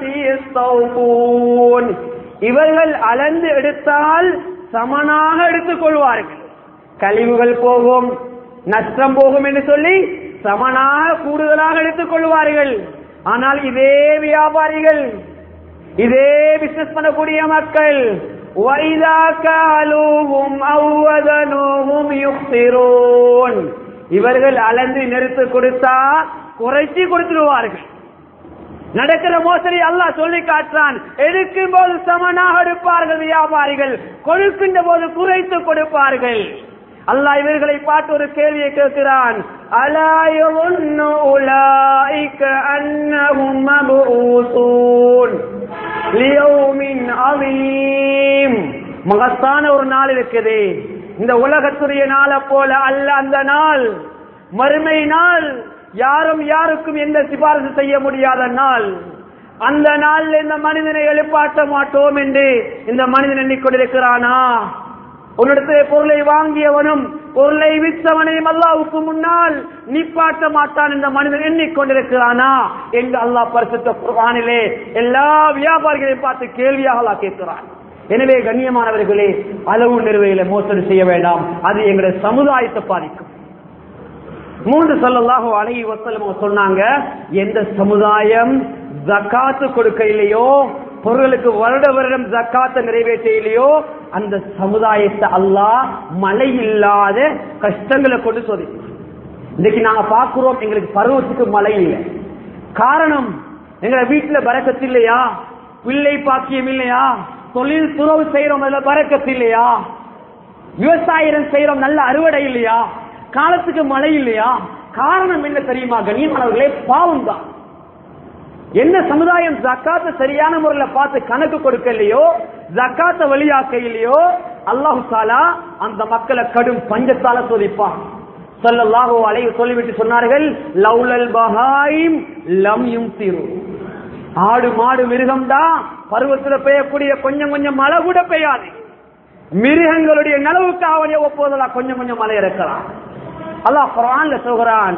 يستوفون இவர்கள் அளந்து எடுத்தால் சமனாக எடுத்துக் கொள்வார்கள் கழிவுகள் போகும் நஷ்டம் போகும் என்று சொல்லி சமனாக கூடுதலாக எடுத்துக் கொள்வார்கள் ஆனால் இதே வியாபாரிகள் இதே பிசினஸ் பண்ணக்கூடிய மக்கள் وَإِذَا كَالُوهُمْ أَوْ وَزَنُوهُمْ يُخْسِرُونَ இவர்கள் அளந்து நிறுத்து கொடுத்தா குறைச்சி கொடுத்துடுவார்கள் நடக்கிற மோசடி அல்லாஹ் சொல்லி காட்டுறான் எடுக்கும் போது சமனாக எடுப்பார்கள் வியாபாரிகள் கொடுக்கின்ற போது குறைத்து கொடுப்பார்கள் அல்லாஹ் இவர்களை பார்த்து ஒரு கேள்வியை கேட்கிறான் அலாயுன்னு உலாய்க அன்னஹும் மபூசூன் லியௌமின் அதீம் மகத்தான ஒரு நாள் இருக்குது இந்த உலகத்துடைய நாளை போல அல்ல அந்த நாள் மறுமை நாள் யாரும் யாருக்கும் எந்த சிபாரிசு செய்ய முடியாத நாள் அந்த நாள்ல இந்த மனிதனை எழுப்பாட்ட மாட்டோம் என்று இந்த மனிதன் எண்ணிக்கொண்டிருக்கிறானா உன்னிடத்திலே பொருளை வாங்கியவனும் பொருளை விற்றவனையும் அல்லாவுக்கு முன்னால் நிப்பாட்ட மாட்டான் இந்த மனிதன் எண்ணிக்கொண்டிருக்கிறானா என்று அல்லாஹ் பரிசுத்த குர்ஆனிலே எல்லா வியாபாரிகளையும் பார்த்து கேள்வியாக அல்லாஹ் கேட்கிறான் எனவே கண்ணியமானவர்களே அளவு நிறுவையில மோசடி செய்ய வேண்டாம் அது எங்களுடைய சமுதாயத்தை பாதிக்கும் மூன்று சொல்லலாக அழகி வசலம் சொன்னாங்க எந்த சமுதாயம் ஜக்காத்து கொடுக்க இல்லையோ பொருளுக்கு வருட வருடம் ஜக்காத்தை நிறைவேற்ற இல்லையோ அந்த சமுதாயத்தை அல்லாஹ் மழை இல்லாத கஷ்டங்களை கொண்டு சோதிக்கும் இன்னைக்கு நாங்க பார்க்கிறோம் எங்களுக்கு பருவத்துக்கு மழை இல்லை காரணம் எங்க வீட்டுல பறக்கத்து இல்லையா பிள்ளை பாக்கியம் இல்லையா தொழில் துறவு செய்யறோம் அதுல பறக்கத்து இல்லையா விவசாயம் செய்யறோம் நல்ல அறுவடை இல்லையா காலத்துக்கு மழை இல்லையா காரணம் என்ன தெரியுமா கண்ணியமானவர்களே பாவம் தான் என்ன சமுதாயம் ஜக்காத்த சரியான முறையில பார்த்து கணக்கு கொடுக்கலையோ ஜக்காத்த வழியாக்க இல்லையோ அல்லாஹு தாலா அந்த மக்களை கடும் பஞ்சத்தால சோதிப்பான் சொல்லல்லாஹோ அலைவு சொல்லிவிட்டு சொன்னார்கள் லவ்லல் பஹாயிம் லம் யும் ஆடு மாடு மிருகம் தான் பருவத்துல பெய்யக்கூடிய கொஞ்சம் கொஞ்சம் மழை கூட பெய்யாது மிருகங்களுடைய நலவுக்கு அவனை ஒப்புவதெல்லாம் கொஞ்சம் கொஞ்சம் மழை இறக்கலாம் அல்லாஹ் குரான்ல சொல்கிறான்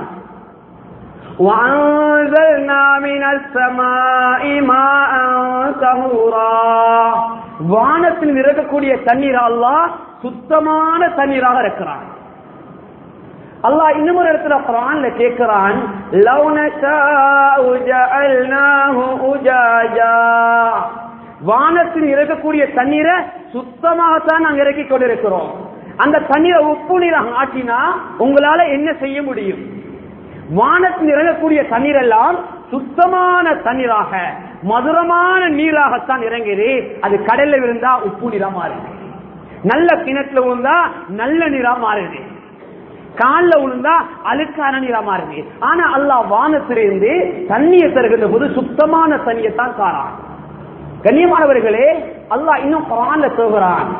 وأنزلنا من السماء ماء طهورا வானத்தில் இறக்கக்கூடிய தண்ணீர் அல்லாஹ் சுத்தமான தண்ணீராக இருக்கிறான் அல்லாஹ் இன்னும் ஒரு இடத்துல குரான்ல கேட்கிறான் லவ் நஷாஉ ஜஅல்னாஹு உஜாஜா வானத்தில் இறக்கக்கூடிய தண்ணீரை சுத்தமாகத்தான் நாங்க இறக்கி கொண்டிருக்கிறோம் அந்த தண்ணீரை உப்பு நீராக ஆட்டினா உங்களால என்ன செய்ய முடியும் வானத்தில் இறங்கக்கூடிய தண்ணீர் எல்லாம் சுத்தமான தண்ணீராக மதுரமான நீராகத்தான் இறங்குது அது கடல்ல விழுந்தா உப்பு நீரா மாறுது நல்ல கிணத்துல விழுந்தா நல்ல நீரா மாறுது கால்ல விழுந்தா அழுக்கான நீரா மாறுது ஆனா அல்லாஹ் வானத்திலிருந்து தண்ணியை தருகின்ற போது சுத்தமான தண்ணியை தான் காரான் கண்ணியமானவர்களே அல்லாஹ் இன்னும் குரான்ல சொல்கிறான்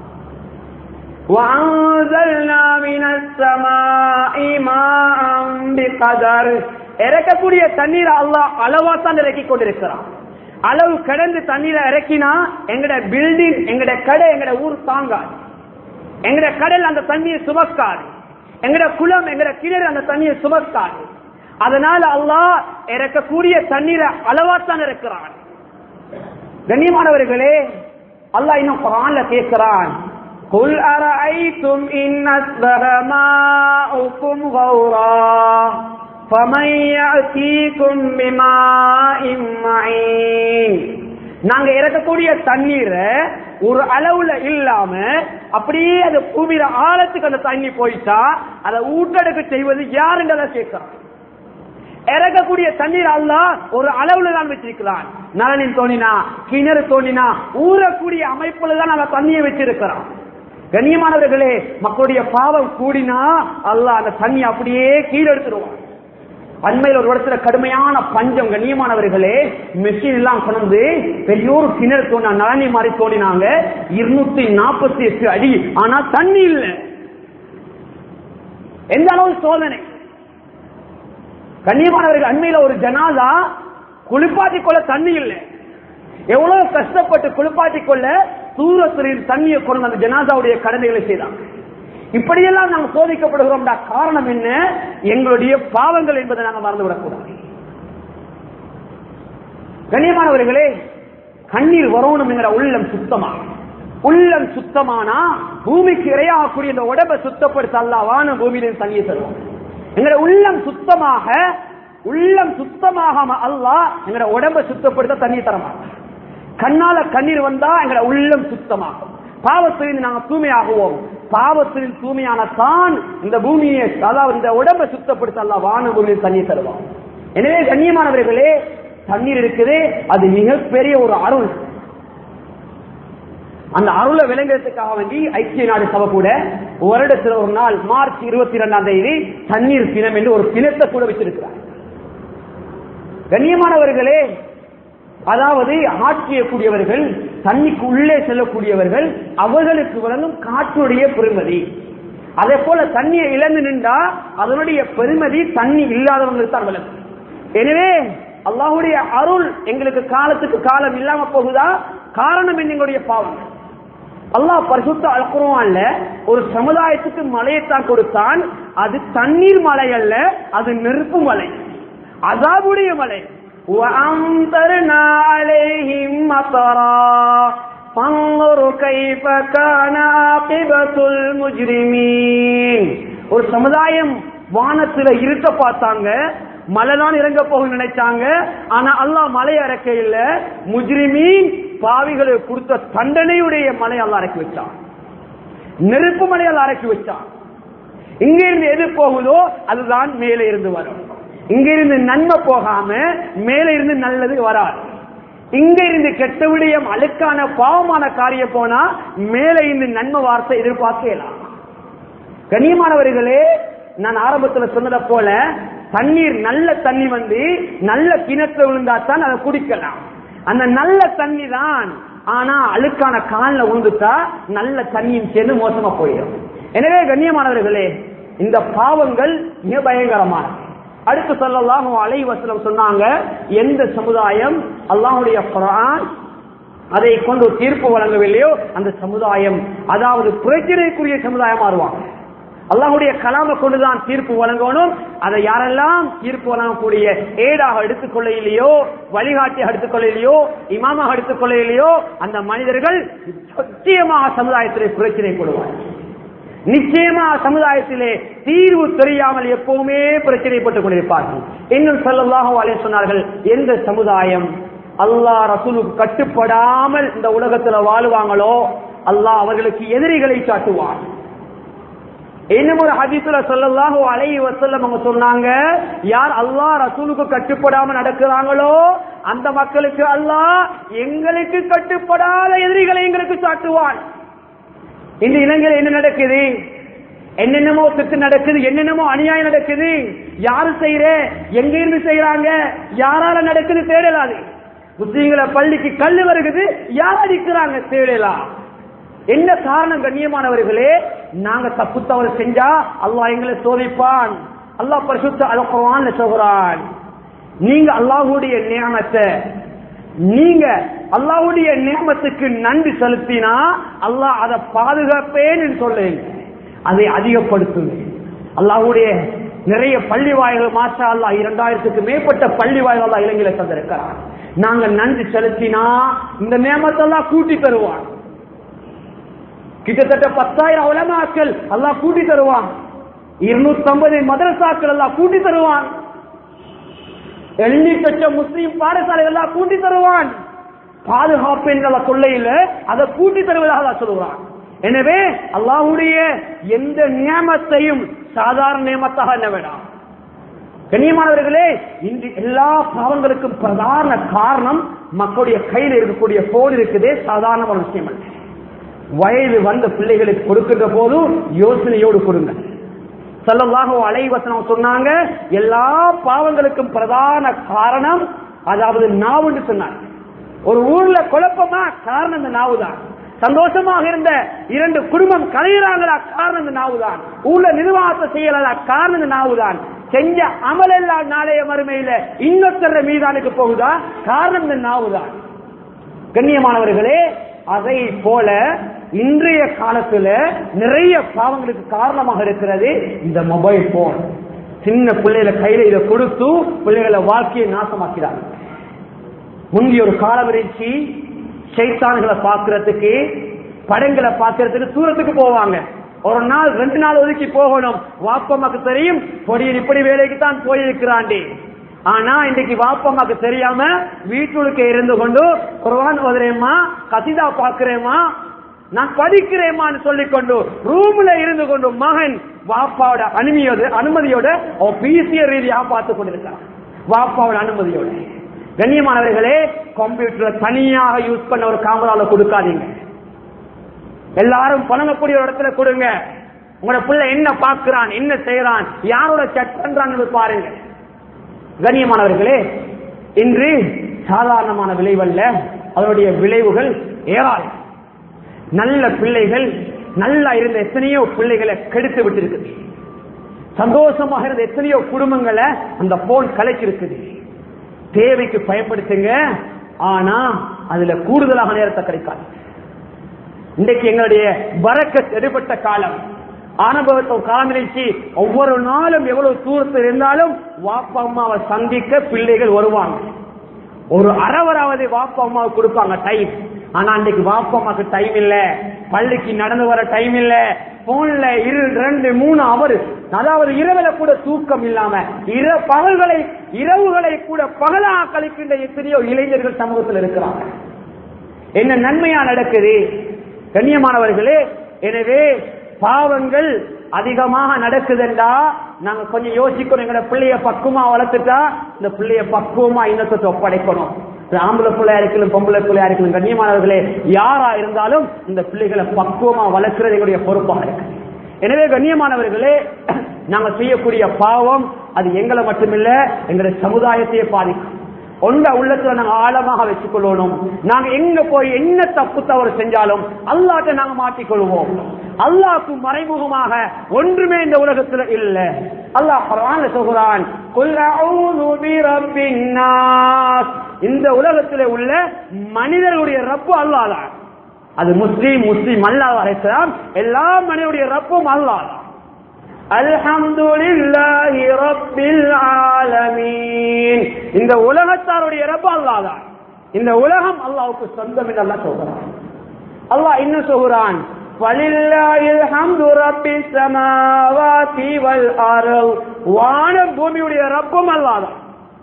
وأنزلنا من السماء ماء بقدر இறக்கக்கூடிய தண்ணீர் அல்லாஹ் அளவா தான் இறக்கி கொண்டிருக்கிறான் அளவு கடந்து தண்ணீரை இறக்கினா எங்கட பில்டிங் எங்கட கடை எங்கட ஊர் தாங்காது எங்கட கடல் அந்த தண்ணியை சுமக்காது எங்கட குளம் எங்கட கிணறு அந்த தண்ணியை சுமக்காது அதனால அல்லாஹ் இறக்கக்கூடிய தண்ணீரை அளவாத்தான் இறக்கிறான் கண்ணியமானவர்களே அல்லாஹ் இன்னும் குரான்ல கேட்கிறான் قل أرأيتم إن أصبح ماؤكم غورا فَمَن يَأْتِيكُم بِمَاءٍ مَّعِينٍ நாங்க இறக்கக்கூடிய தண்ணீரை ஒரு அளவுல இல்லாம அப்படியே அது பூமியில ஆழத்துக்கு அந்த தண்ணி போயிட்டா அதை ஊட்டெடுக்க செய்வது யாருன்றதை கேட்கிறான் இறக்கக்கூடிய தண்ணீர் அல்ல ஒரு அளவுல தான் வச்சிருக்கிறான் நலனின் தோணினா கிணறு தோணினா ஊறக்கூடிய அமைப்புல தான் அந்த தண்ணியை வச்சிருக்கிறான் கண்ணியமானவர்களே மக்களுடைய பாவம் கூடினா அல்லாஹ் அந்த தண்ணி அப்படியே கீழே எடுத்துருவான் அண்மையில் ஒரு இடத்துல கடுமையான பஞ்சம் கண்ணியமானவர்களே மெஷின் எல்லாம் கொண்டு பெரிய ஒரு கிணறு தோணா நலனி மாதிரி தோண்டினாங்க இருநூத்தி நாற்பத்தி எட்டு அடி ஆனா தண்ணி இல்லை எந்த அளவு சோதனை கண்ணியமானவர்கள் அண்மையில ஒரு ஜனாதா குளிப்பாட்டி கொள்ள தண்ணி இல்லை எவ்வளவு கஷ்டப்பட்டு குளிப்பாட்டி கொள்ள சூரத்தில் தண்ணியை கொண்டு அந்த ஜனாதாவுடைய கடமைகளை செய்தாங்க இப்படியெல்லாம் நாங்கள் சோதிக்கப்படுகிறோம் காரணம் என்ன எங்களுடைய பாவங்கள் என்பதை நாங்கள் மறந்துவிடக்கூடாது கண்ணியமானவர்களே கண்ணீர் வரணும் என்கிற உள்ளம் சுத்தமா உள்ளம் சுத்தமானா பூமிக்கு இரையாகக்கூடிய இந்த உடம்பை சுத்தப்படுத்த அல்லாவான பூமியிலிருந்து தண்ணியை தருவோம் எங்களுடைய உள்ளம் சுத்தமாக உள்ளம் சுத்தமாக அல்லாஹ் எங்களோட உடம்பை சுத்தப்படுத்த தண்ணி தரமாட்டோம் கண்ணால கண்ணீர் வந்தா எங்களோட உள்ளம் சுத்தமாகும் பாவத்திலிருந்து நாங்கள் தூய்மையாகுவோம் பாவத்தில் தூய்மையான தான் இந்த பூமியை அதாவது இந்த உடம்பை சுத்தப்படுத்த அல்ல வான பூமியில் தண்ணீர் தருவோம் எனவே கண்ணியமானவர்களே தண்ணீர் இருக்குது அது மிகப்பெரிய ஒரு அருள் அந்த அருளை விளங்குறதுக்காக வேண்டி ஐக்கிய நாடு சபை கூட வருடத்தில் ஒரு நாள் மார்ச் இருபத்தி இரண்டாம் தேதி தண்ணீர் தினம் என்று ஒரு தினத்தை கூட வச்சிருக்கிறார் கண்ணியமானவர்களே அதாவது ஆட்சியக்கூடியவர்கள் தண்ணிக்கு உள்ளே செல்லக்கூடியவர்கள் அவர்களுக்கு வழங்கும் காற்றுடைய பெருமதி அதே போல தண்ணியை இழந்து நின்றா அதனுடைய பெருமதி தண்ணி இல்லாதவங்களுக்கு தான் விளக்கும் எனவே அல்லாஹுடைய அருள் எங்களுக்கு காலத்துக்கு காலம் இல்லாம போகுதா காரணம் என்ன எங்களுடைய பாவம் அல்லாஹ் பரிசுத்த அல்குருவான்ல ஒரு சமுதாயத்துக்கு மலையைத்தான் கொடுத்தான் அது தண்ணீர் மலை அல்ல அது நெருப்பு மலை அதாவுடைய மலை وأمطرنا عليهم مطرا فانظر كيف كان عاقبة المجرمين ஒரு சமுதாயம் வானத்துல இருக்க பார்த்தாங்க மழை தான் இறங்க போக நினைச்சாங்க ஆனா அல்லாஹ் மலை இறக்க இல்ல முஜ்ரிமீன் பாவிகளுக்கு கொடுத்த தண்டனையுடைய மலை அல்ல இறக்கி வச்சான் நெருப்பு மலை அல்ல இறக்கி வச்சான் இங்க இருந்து எது போகுதோ அதுதான் மேலே இருந்து வரும் இங்க இருந்து நன்மை போகாம மேல இருந்து நல்லது வராது இங்க இருந்து கெட்ட விடயம் அழுக்கான பாவமான காரியம் போனா மேல இருந்து நன்மை வார்த்தை எதிர்பார்க்கலாம் கண்ணியமானவர்களே நான் ஆரம்பத்துல சொன்னதை போல தண்ணீர் நல்ல தண்ணி வந்து நல்ல கிணத்துல விழுந்தா தான் அதை குடிக்கலாம் அந்த நல்ல தண்ணி தான் ஆனா அழுக்கான காலில் விழுந்துட்டா நல்ல தண்ணியும் சேர்ந்து மோசமா போயிடும் எனவே கண்ணியமானவர்களே இந்த பாவங்கள் மிக பயங்கரமானது அடுத்து சொல்லலாம் அலை வசனம் சொன்னாங்க எந்த சமுதாயம் அல்லாஹுடைய குரான் அதை கொண்டு தீர்ப்பு வழங்கவில்லையோ அந்த சமுதாயம் அதாவது பிரச்சனைக்குரிய சமுதாயம் மாறுவாங்க அல்லாஹுடைய கலாம கொண்டுதான் தீர்ப்பு வழங்கணும் அதை யாரெல்லாம் தீர்ப்பு வழங்கக்கூடிய ஏடாக எடுத்துக்கொள்ள இல்லையோ வழிகாட்டியாக எடுத்துக்கொள்ள இல்லையோ இமாமாக எடுத்துக்கொள்ள இல்லையோ அந்த மனிதர்கள் சத்தியமாக சமுதாயத்திலே பிரச்சனை கொள்வார்கள் நிச்சயமா சமுதாயத்திலே தீர்வு தெரியாமல் எப்பவுமே பிரச்சனைப்பட்டுக் கொண்டிருப்பார்கள் இன்னும் சொல்லலாக அலே சொன்னார்கள் எந்த சமுதாயம் அல்லாஹ் ரசூலுக்கு கட்டுப்படாமல் இந்த உலகத்துல வாழுவாங்களோ அல்லாஹ் அவர்களுக்கு எதிரிகளை காட்டுவார் இன்னும் ஒரு ஹதீசுல சொல்லலாக அலை வசல்லம் அவங்க சொன்னாங்க யார் அல்லாஹ் ரசூலுக்கு கட்டுப்படாம நடக்கிறாங்களோ அந்த மக்களுக்கு அல்லாஹ் எங்களுக்கு கட்டுப்படாத எதிரிகளை எங்களுக்கு சாட்டுவான் இந்த இலங்கையில் என்ன நடக்குது என்னென்னமோ திட்டு நடக்குது என்னென்னமோ அநியாயம் நடக்குது யாரு செய்யற எங்க இருந்து செய்யறாங்க யாரால நடக்குது தேடலாது முஸ்லீம்களை பள்ளிக்கு கல்லு வருகுது யார் அடிக்கிறாங்க தேடலாம் என்ன காரணம் கண்ணியமானவர்களே நாங்க தப்பு தவறு செஞ்சா அல்லாஹ் எங்களை சோதிப்பான் அல்லாஹ் பரிசுத்த அழகுவான் சொல்கிறான் நீங்க அல்லாஹுடைய நியமத்தை நீங்க அல்லாஹ்வுடைய நியமத்துக்கு நன்றி செலுத்தினா அல்லாஹ் அதை பாதுகாப்பேன்னு சொல்லுங்க அதை அதிகப்படுத்துங்க அல்லாஹ்வுடைய நிறைய பள்ளி வாய்கள் மாற்றா அல்லா இரண்டாயிரத்துக்கு மேற்பட்ட பள்ளி வாய்கள் அல்லா இலங்கையில தந்திருக்கிறார் நாங்க நன்றி செலுத்தினா இந்த நியமத்தெல்லாம் கூட்டி தருவான் கிட்டத்தட்ட பத்தாயிரம் உலமாக்கள் அல்லாஹ் கூட்டி தருவான் இருநூத்தி ஐம்பது மதரசாக்கள் எல்லாம் கூட்டி தருவான் எண்ணூத்தி லட்சம் முஸ்லீம் பாடசாலைகள் கூட்டி தருவான் பாதுகாப்பு என்ற தொல்லையில அதை கூட்டி தருவதாக அல்லாஹ் சொல்லுகிறான் எனவே அல்லாஹ்வுடைய எந்த நியமத்தையும் சாதாரண நியமத்தாக என்ன வேண்டாம் கண்ணியமானவர்களே இன்று எல்லா பாவங்களுக்கும் பிரதான காரணம் மக்களுடைய கையில் இருக்கக்கூடிய போன் இருக்குதே சாதாரண ஒரு விஷயம் அல்ல வயது வந்த பிள்ளைகளுக்கு கொடுக்கின்ற போது யோசனையோடு கொடுங்க செல்லவாக அலைவசனம் சொன்னாங்க எல்லா பாவங்களுக்கும் பிரதான காரணம் அதாவது நாவுன்னு சொன்னாங்க ஒரு ஊர்ல குழப்பமா காரணம் இந்த நாவு தான் சந்தோஷமாக இருந்த இரண்டு குடும்பம் கலையிறாங்களா காரணம் இந்த நாவு தான் ஊர்ல நிர்வாகத்தை செய்யலா காரணம் இந்த நாவு தான் செஞ்ச அமலெல்லாம் நாளைய மறுமையில இன்னொருத்தர மீதானுக்கு போகுதா காரணம் இந்த நாவு தான் கண்ணியமானவர்களே அதை போல இன்றைய காலத்துல நிறைய பாவங்களுக்கு காரணமாக இருக்கிறது இந்த மொபைல் போன் சின்ன பிள்ளைகளை கையில இதை கொடுத்து பிள்ளைகளை வாழ்க்கையை நாசமாக்கிறாங்க முந்தைய ஒரு காலம் இருந்துச்சு சைத்தான்களை பார்க்கறதுக்கு படங்களை பார்க்கறதுக்கு தூரத்துக்கு போவாங்க ஒரு நாள் ரெண்டு நாள் ஒதுக்கி போகணும் வாப்பம்மாக்கு தெரியும் பொடியில் இப்படி வேலைக்கு தான் போயிருக்கிறாண்டி ஆனா இன்னைக்கு வாப்பம்மாக்கு தெரியாம வீட்டுக்கு இருந்து கொண்டு குர்ஆன் ஓதுறேம்மா கசிதா பாக்குறேம்மா நான் படிக்கிறேம்மான்னு சொல்லிக் கொண்டு ரூம்ல இருந்து கொண்டு மகன் வாப்பாவோட அனுமதியோட அனுமதியோட பிசிய ரீதியாக பார்த்து கொண்டிருக்கிறான் வாப்பாவோட அனுமதியோட கண்ணியமானவர்களே கம்ப்யூட்டர் தனியாக யூஸ் பண்ண ஒரு காமரால கொடுக்காதீங்க எல்லாரும் பணங்கக்கூடிய ஒரு இடத்துல கொடுங்க உங்களோட பிள்ளை என்ன பார்க்கிறான் என்ன செய்யறான் யாரோட செக் பண்றான்னு பாருங்க கண்ணியமானவர்களே இன்று சாதாரணமான விளைவல்ல அதனுடைய விளைவுகள் ஏராளம் நல்ல பிள்ளைகள் நல்லா இருந்த எத்தனையோ பிள்ளைகளை கெடுத்து விட்டிருக்குது சந்தோஷமாக இருந்த எத்தனையோ குடும்பங்களை அந்த போன் கலைச்சிருக்குது தேவைக்கு பயன்படுத்துங்க ஆனா அதுல கூடுதலாக நேரத்தை கிடைக்காது இன்றைக்கு எங்களுடைய வரக்க எடுபட்ட காலம் அனுபவத்தை காலம் இருந்துச்சு ஒவ்வொரு நாளும் எவ்வளவு தூரத்தில் இருந்தாலும் வாப்பா அம்மாவை சந்திக்க பிள்ளைகள் வருவாங்க ஒரு அரவராவது வாப்பா அம்மாவுக்கு கொடுப்பாங்க டைம் ஆனா அன்னைக்கு வாப்பா அம்மாக்கு டைம் இல்ல பள்ளிக்கு நடந்து வர டைம் இல்ல போன்ல இரு ரெண்டு மூணு அவர் அதாவது இரவுல கூட தூக்கம் இல்லாம இர பகல்களை இரவுகளை கூட பகலாக கழிக்கின்ற எத்தனையோ இளைஞர்கள் சமூகத்தில் இருக்கிறாங்க என்ன நன்மையா நடக்குது கண்ணியமானவர்களே எனவே பாவங்கள் அதிகமாக நடக்குதுண்டா நாங்க கொஞ்சம் யோசிக்கணும் எங்களோட பிள்ளைய பக்குவமா வளர்த்துட்டா இந்த பிள்ளைய பக்குவமா இன்னத்தை ஒப்படைக்கணும் இது ஆம்பளை பிள்ளையா இருக்கலாம் பொம்பளை பிள்ளையா இருக்கலாம் கண்ணியமானவர்களே யாரா இருந்தாலும் இந்த பிள்ளைகளை பக்குவமா வளர்க்கிறது எங்களுடைய பொறுப்பாக இருக்கு எனவே கண்ணியமானவர்களே நாங்க செய்யக்கூடிய பாவம் அது எங்களை மட்டுமில்ல எங்களுடைய சமுதாயத்தையே பாதிக்கும் ஒன்ற உள்ளத்துல நாங்க ஆழமாக வச்சுக்கொள்ளணும் நாங்க எங்க போய் என்ன தப்பு தவறு செஞ்சாலும் அல்லாட்ட நாங்க மாட்டிக்கொள்வோம் அல்லாஹ்க்கு மறைமுகமாக ஒன்றுமே இந்த உலகத்துல இல்ல அல்லாஹ் குர்ஆன்ல சொல்கிறான் குல் அஊது பிரப்பின் நாஸ் இந்த உலகத்துல உள்ள மனிதர்களுடைய ரப்பு அல்லாஹ் தான் அது முஸ்லீம் முஸ்லீம் அல்லாஹ் அழைக்கலாம் எல்லா மனிதனுடைய ரப்பும் அல்லாஹ் தான் அல்ஹம்துலில்லாஹி ரப்பில் ஆலமீன் இந்த உலகத்தாருடைய ரப்பு அல்லாஹ் தான் இந்த உலகம் அல்லாஹ்வுக்கு சொந்தம் என்று அல்லாஹ் சொல்றான் அல்லாஹ் இன்னும் சொல்கிறான் வலில்லாஹில் ஹம்து ரப்பிஸ் ஸமாவாதி வல் அர்ல் வான பூமியுடைய ரப்பும் அல்லாஹ் தான்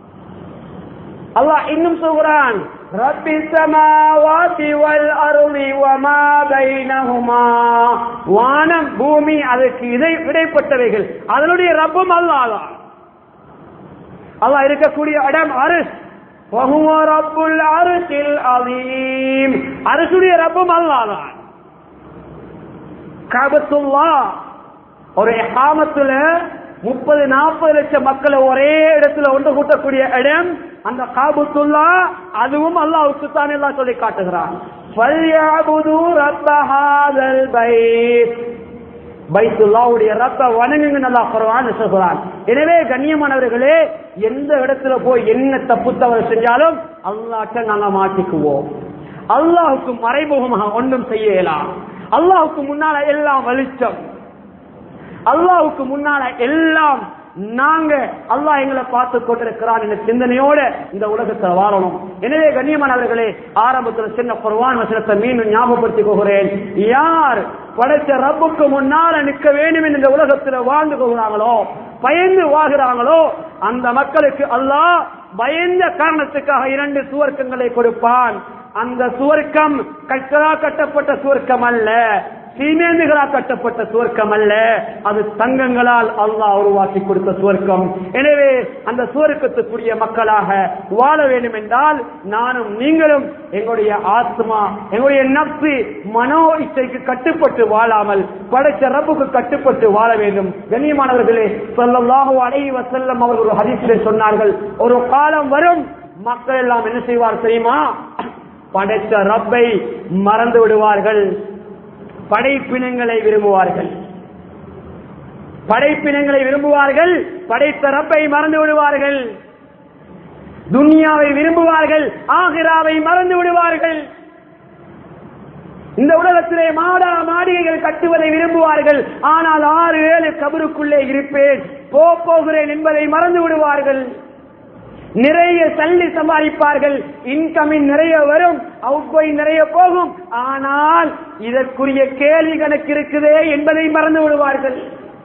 அல்லாஹ் இன்னும் சொல்கிறான் ரப்பி சமாவாதி வல் அருளி வமா பைனஹுமா வானம் பூமி அதற்கு இடை இடைப்பட்டவைகள் அதனுடைய ரப்பும் அல்லாஹ் தான் அல்லாஹ் இருக்கக்கூடிய இடம் அரிஸ் وهو رب العرش العظيم அரசுடைய ரப்பும் அல்லாஹ் தான் கபத்துல்லா ஒரு எஹாமத்துல முப்பது நாற்பது லட்சம் மக்களை ஒரே இடத்துல ஒன்று கூட்டக்கூடிய இடம் அந்த காபுத்துல்லா அதுவும் அல்லாவுக்கு தான் எல்லாம் சொல்லி காட்டுகிறான் فَلْيَعْبُدُوا رَبَّ هَذَا الْبَيْتِ பைத்துல்லாவுடைய ரப்ப வணங்குங்க நல்லா குர்ஆன் சொல்கிறான் எனவே கண்ணியமானவர்களே எந்த இடத்துல போய் என்ன தப்பு தவறு செஞ்சாலும் அல்லாட்ட நாங்க மாட்டிக்குவோம் அல்லாஹுக்கு மறைமுகமாக ஒன்றும் செய்யலாம் அல்லாஹுக்கு முன்னால எல்லாம் வெளிச்சம் அல்லாஹுக்கு முன்னால எல்லாம் நாங்க அல்லாஹ் எங்களை பார்த்து கொண்டிருக்கிறான் என்ற சிந்தனையோட இந்த உலகத்தில் வாழணும் எனவே கண்ணியமானவர்களே ஆரம்பத்தில் சின்ன குர்வான் வசனத்தை மீண்டும் ஞாபகப்படுத்திக் கொள்கிறேன் யார் படைச்ச ரப்புக்கு முன்னால நிற்க வேண்டும் என்று இந்த உலகத்தில் வாழ்ந்து கொள்கிறாங்களோ பயந்து வாழ்கிறாங்களோ அந்த மக்களுக்கு அல்லாஹ் பயந்த காரணத்துக்காக இரண்டு சுவர்க்கங்களை கொடுப்பான் அந்த சுவர்க்கம் கட்டரா கட்டப்பட்ட சுவர்க்கம் அல்ல சீமேந்துகளால் கட்டப்பட்ட சுவர்க்கம் அல்ல அது தங்கங்களால் அல்லாஹ் உருவாக்கி கொடுத்த சுவர்க்கம் எனவே அந்த சுவர்க்கத்துக்குரிய மக்களாக வாழ வேண்டும் என்றால் நானும் நீங்களும் எங்களுடைய ஆத்மா எங்களுடைய நப்சு மனோ இச்சைக்கு கட்டுப்பட்டு வாழாமல் படைச்ச ரப்புக்கு கட்டுப்பட்டு வாழ வேண்டும் கண்ணியமானவர்களே சொல்லல்லாஹு அலைஹி வஸல்லம் அவர்கள் ஒரு ஹதீஸிலே சொன்னார்கள் ஒரு காலம் வரும் மக்கள் எல்லாம் என்ன செய்வார் தெரியுமா படைத்த ரப்பை மறந்து விடுவார்கள் படைப்பினங்களை விரும்புவார்கள் படைப்பினங்களை விரும்புவார்கள் படைத்த ரப்பை மறந்து விடுவார்கள் துனியாவை விரும்புவார்கள் ஆகிராவை மறந்து விடுவார்கள் இந்த உலகத்திலே மாடா மாளிகைகள் கட்டுவதை விரும்புவார்கள் ஆனால் ஆறு ஏழு கபருக்குள்ளே இருப்பேன் போ போகிறேன் என்பதை மறந்து விடுவார்கள் நிறைய சல்லி சம்பாதிப்பார்கள் இன்கமிங் நிறைய வரும் அவுட் கோயிங் நிறைய போகும் ஆனால் இதற்குரிய கேள்வி கணக்கு இருக்குதே என்பதை மறந்து விடுவார்கள்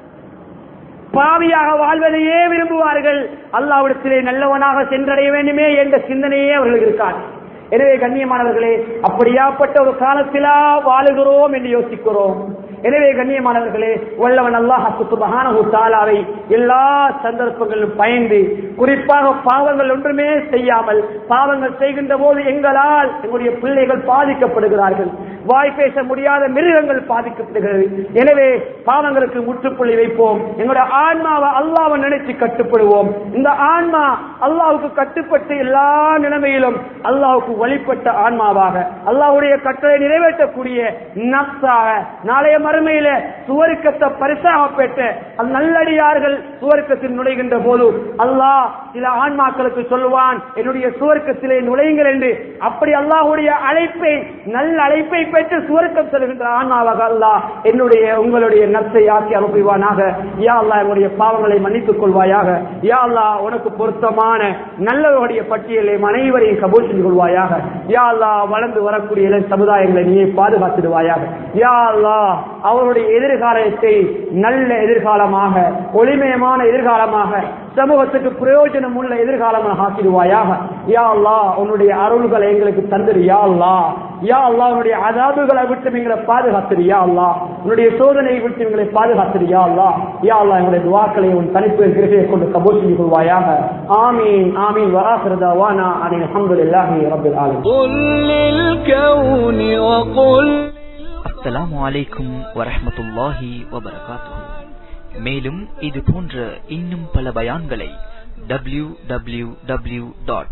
பாவியாக வாழ்வதையே விரும்புவார்கள் அல்லாவிடத்திலே நல்லவனாக சென்றடைய வேண்டுமே என்ற சிந்தனையே அவர்களுக்கு இருக்காது எனவே கண்ணியமானவர்களே அப்படியாப்பட்ட ஒரு காலத்திலா வாழுகிறோம் என்று யோசிக்கிறோம் எனவே கண்ணியமானவர்களே வல்லவன் அல்லாஹ் சுத்துபஹானஹு தாலாவை எல்லா சந்தர்ப்பங்களிலும் பயந்து குறிப்பாக பாவங்கள் ஒன்றுமே செய்யாமல் பாவங்கள் செய்கின்ற போது எங்களால் எங்களுடைய பிள்ளைகள் பாதிக்கப்படுகிறார்கள் வாய் பேச முடியாத மிருகங்கள் பாதிக்கப்படுகிறது எனவே பாவங்களுக்கு முற்றுப்புள்ளி வைப்போம் எங்களுடைய ஆன்மாவை அல்லாவை நினைச்சு கட்டுப்படுவோம் இந்த ஆன்மா அல்லாவுக்கு கட்டுப்பட்டு எல்லா நிலைமையிலும் அல்லாவுக்கு வழிபட்ட ஆன்மாவாக அல்லாவுடைய கட்டளை நிறைவேற்றக்கூடிய நப்சாக நாளைய மறுமையில சுவருக்கத்தை பரிசாக பெற்ற அந்த நல்லடியார்கள் சுவர்க்கத்தில் நுழைகின்ற போது அல்லாஹ் சில ஆன்மாக்களுக்கு சொல்லுவான் என்னுடைய சுவர்க்கத்திலே நுழையுங்கள் என்று அப்படி அல்லாஹுடைய அழைப்பை நல்ல அழைப்பை பெற்று சுவர்க்கம் செல்கின்ற ஆன்மாவாக அல்லாஹ் என்னுடைய உங்களுடைய நப்சை ஆக்கி அனுப்புவானாக யா அல்லாஹ் என்னுடைய பாவங்களை மன்னித்துக் கொள்வாயாக யா அல்லாஹ் உனக்கு பொருத்தமான நல்லவருடைய பட்டியலை அனைவரையும் கபூல் செய்து கொள்வாயாக யா அல்லாஹ் வளர்ந்து வரக்கூடிய இளம் சமுதாயங்களை நீ பாதுகாத்திடுவாயாக யா அல்லாஹ் அவருடைய எதிர்காலத்தை நல்ல எதிர்காலமாக ஒளிமயமான எதிர்காலமாக சமூகத்துக்கு பிரயோஜனம் உள்ள எதிர்காலமாக ஆக்கிடுவாயாக யா அல்லாஹ் உன்னுடைய அருள்களை எங்களுக்கு தந்துடு யா அல்லாஹ் யா அல்லாஹ் உன்னுடைய அதாபுகளை விட்டு எங்களை பாதுகாத்துடு யா அல்லாஹ் உன்னுடைய சோதனையை விட்டு எங்களை பாதுகாத்துடு யா அல்லாஹ் யா அல்லாஹ் எங்களுடைய துவாக்களை உன் தனிப்பு கிருகையை கொண்டு கபூல் செய்து கொள்வாயாக ஆமீன் ஆமீன் வராசிரதா வானா அனில் அல்ஹம்துலில்லாஹி ரப்பில் ஆலமீன் قل للكون وقل அஸ்ஸலாமு அலைக்கும் வரஹ்மத்துல்லாஹி வபரகாத்துஹு மேலும் இது போன்ற இன்னும் பல பயான்களை W W W dot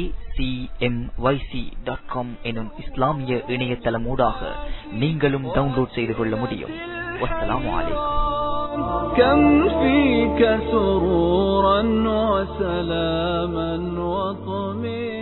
dot com எனும் இஸ்லாமிய இணையதளமூடாக நீங்களும் டவுன்லோட் செய்து கொள்ள முடியும் வஸ்ஸலாமு அலைக்கும் كم فيك سرورا وسلاما وطمئنا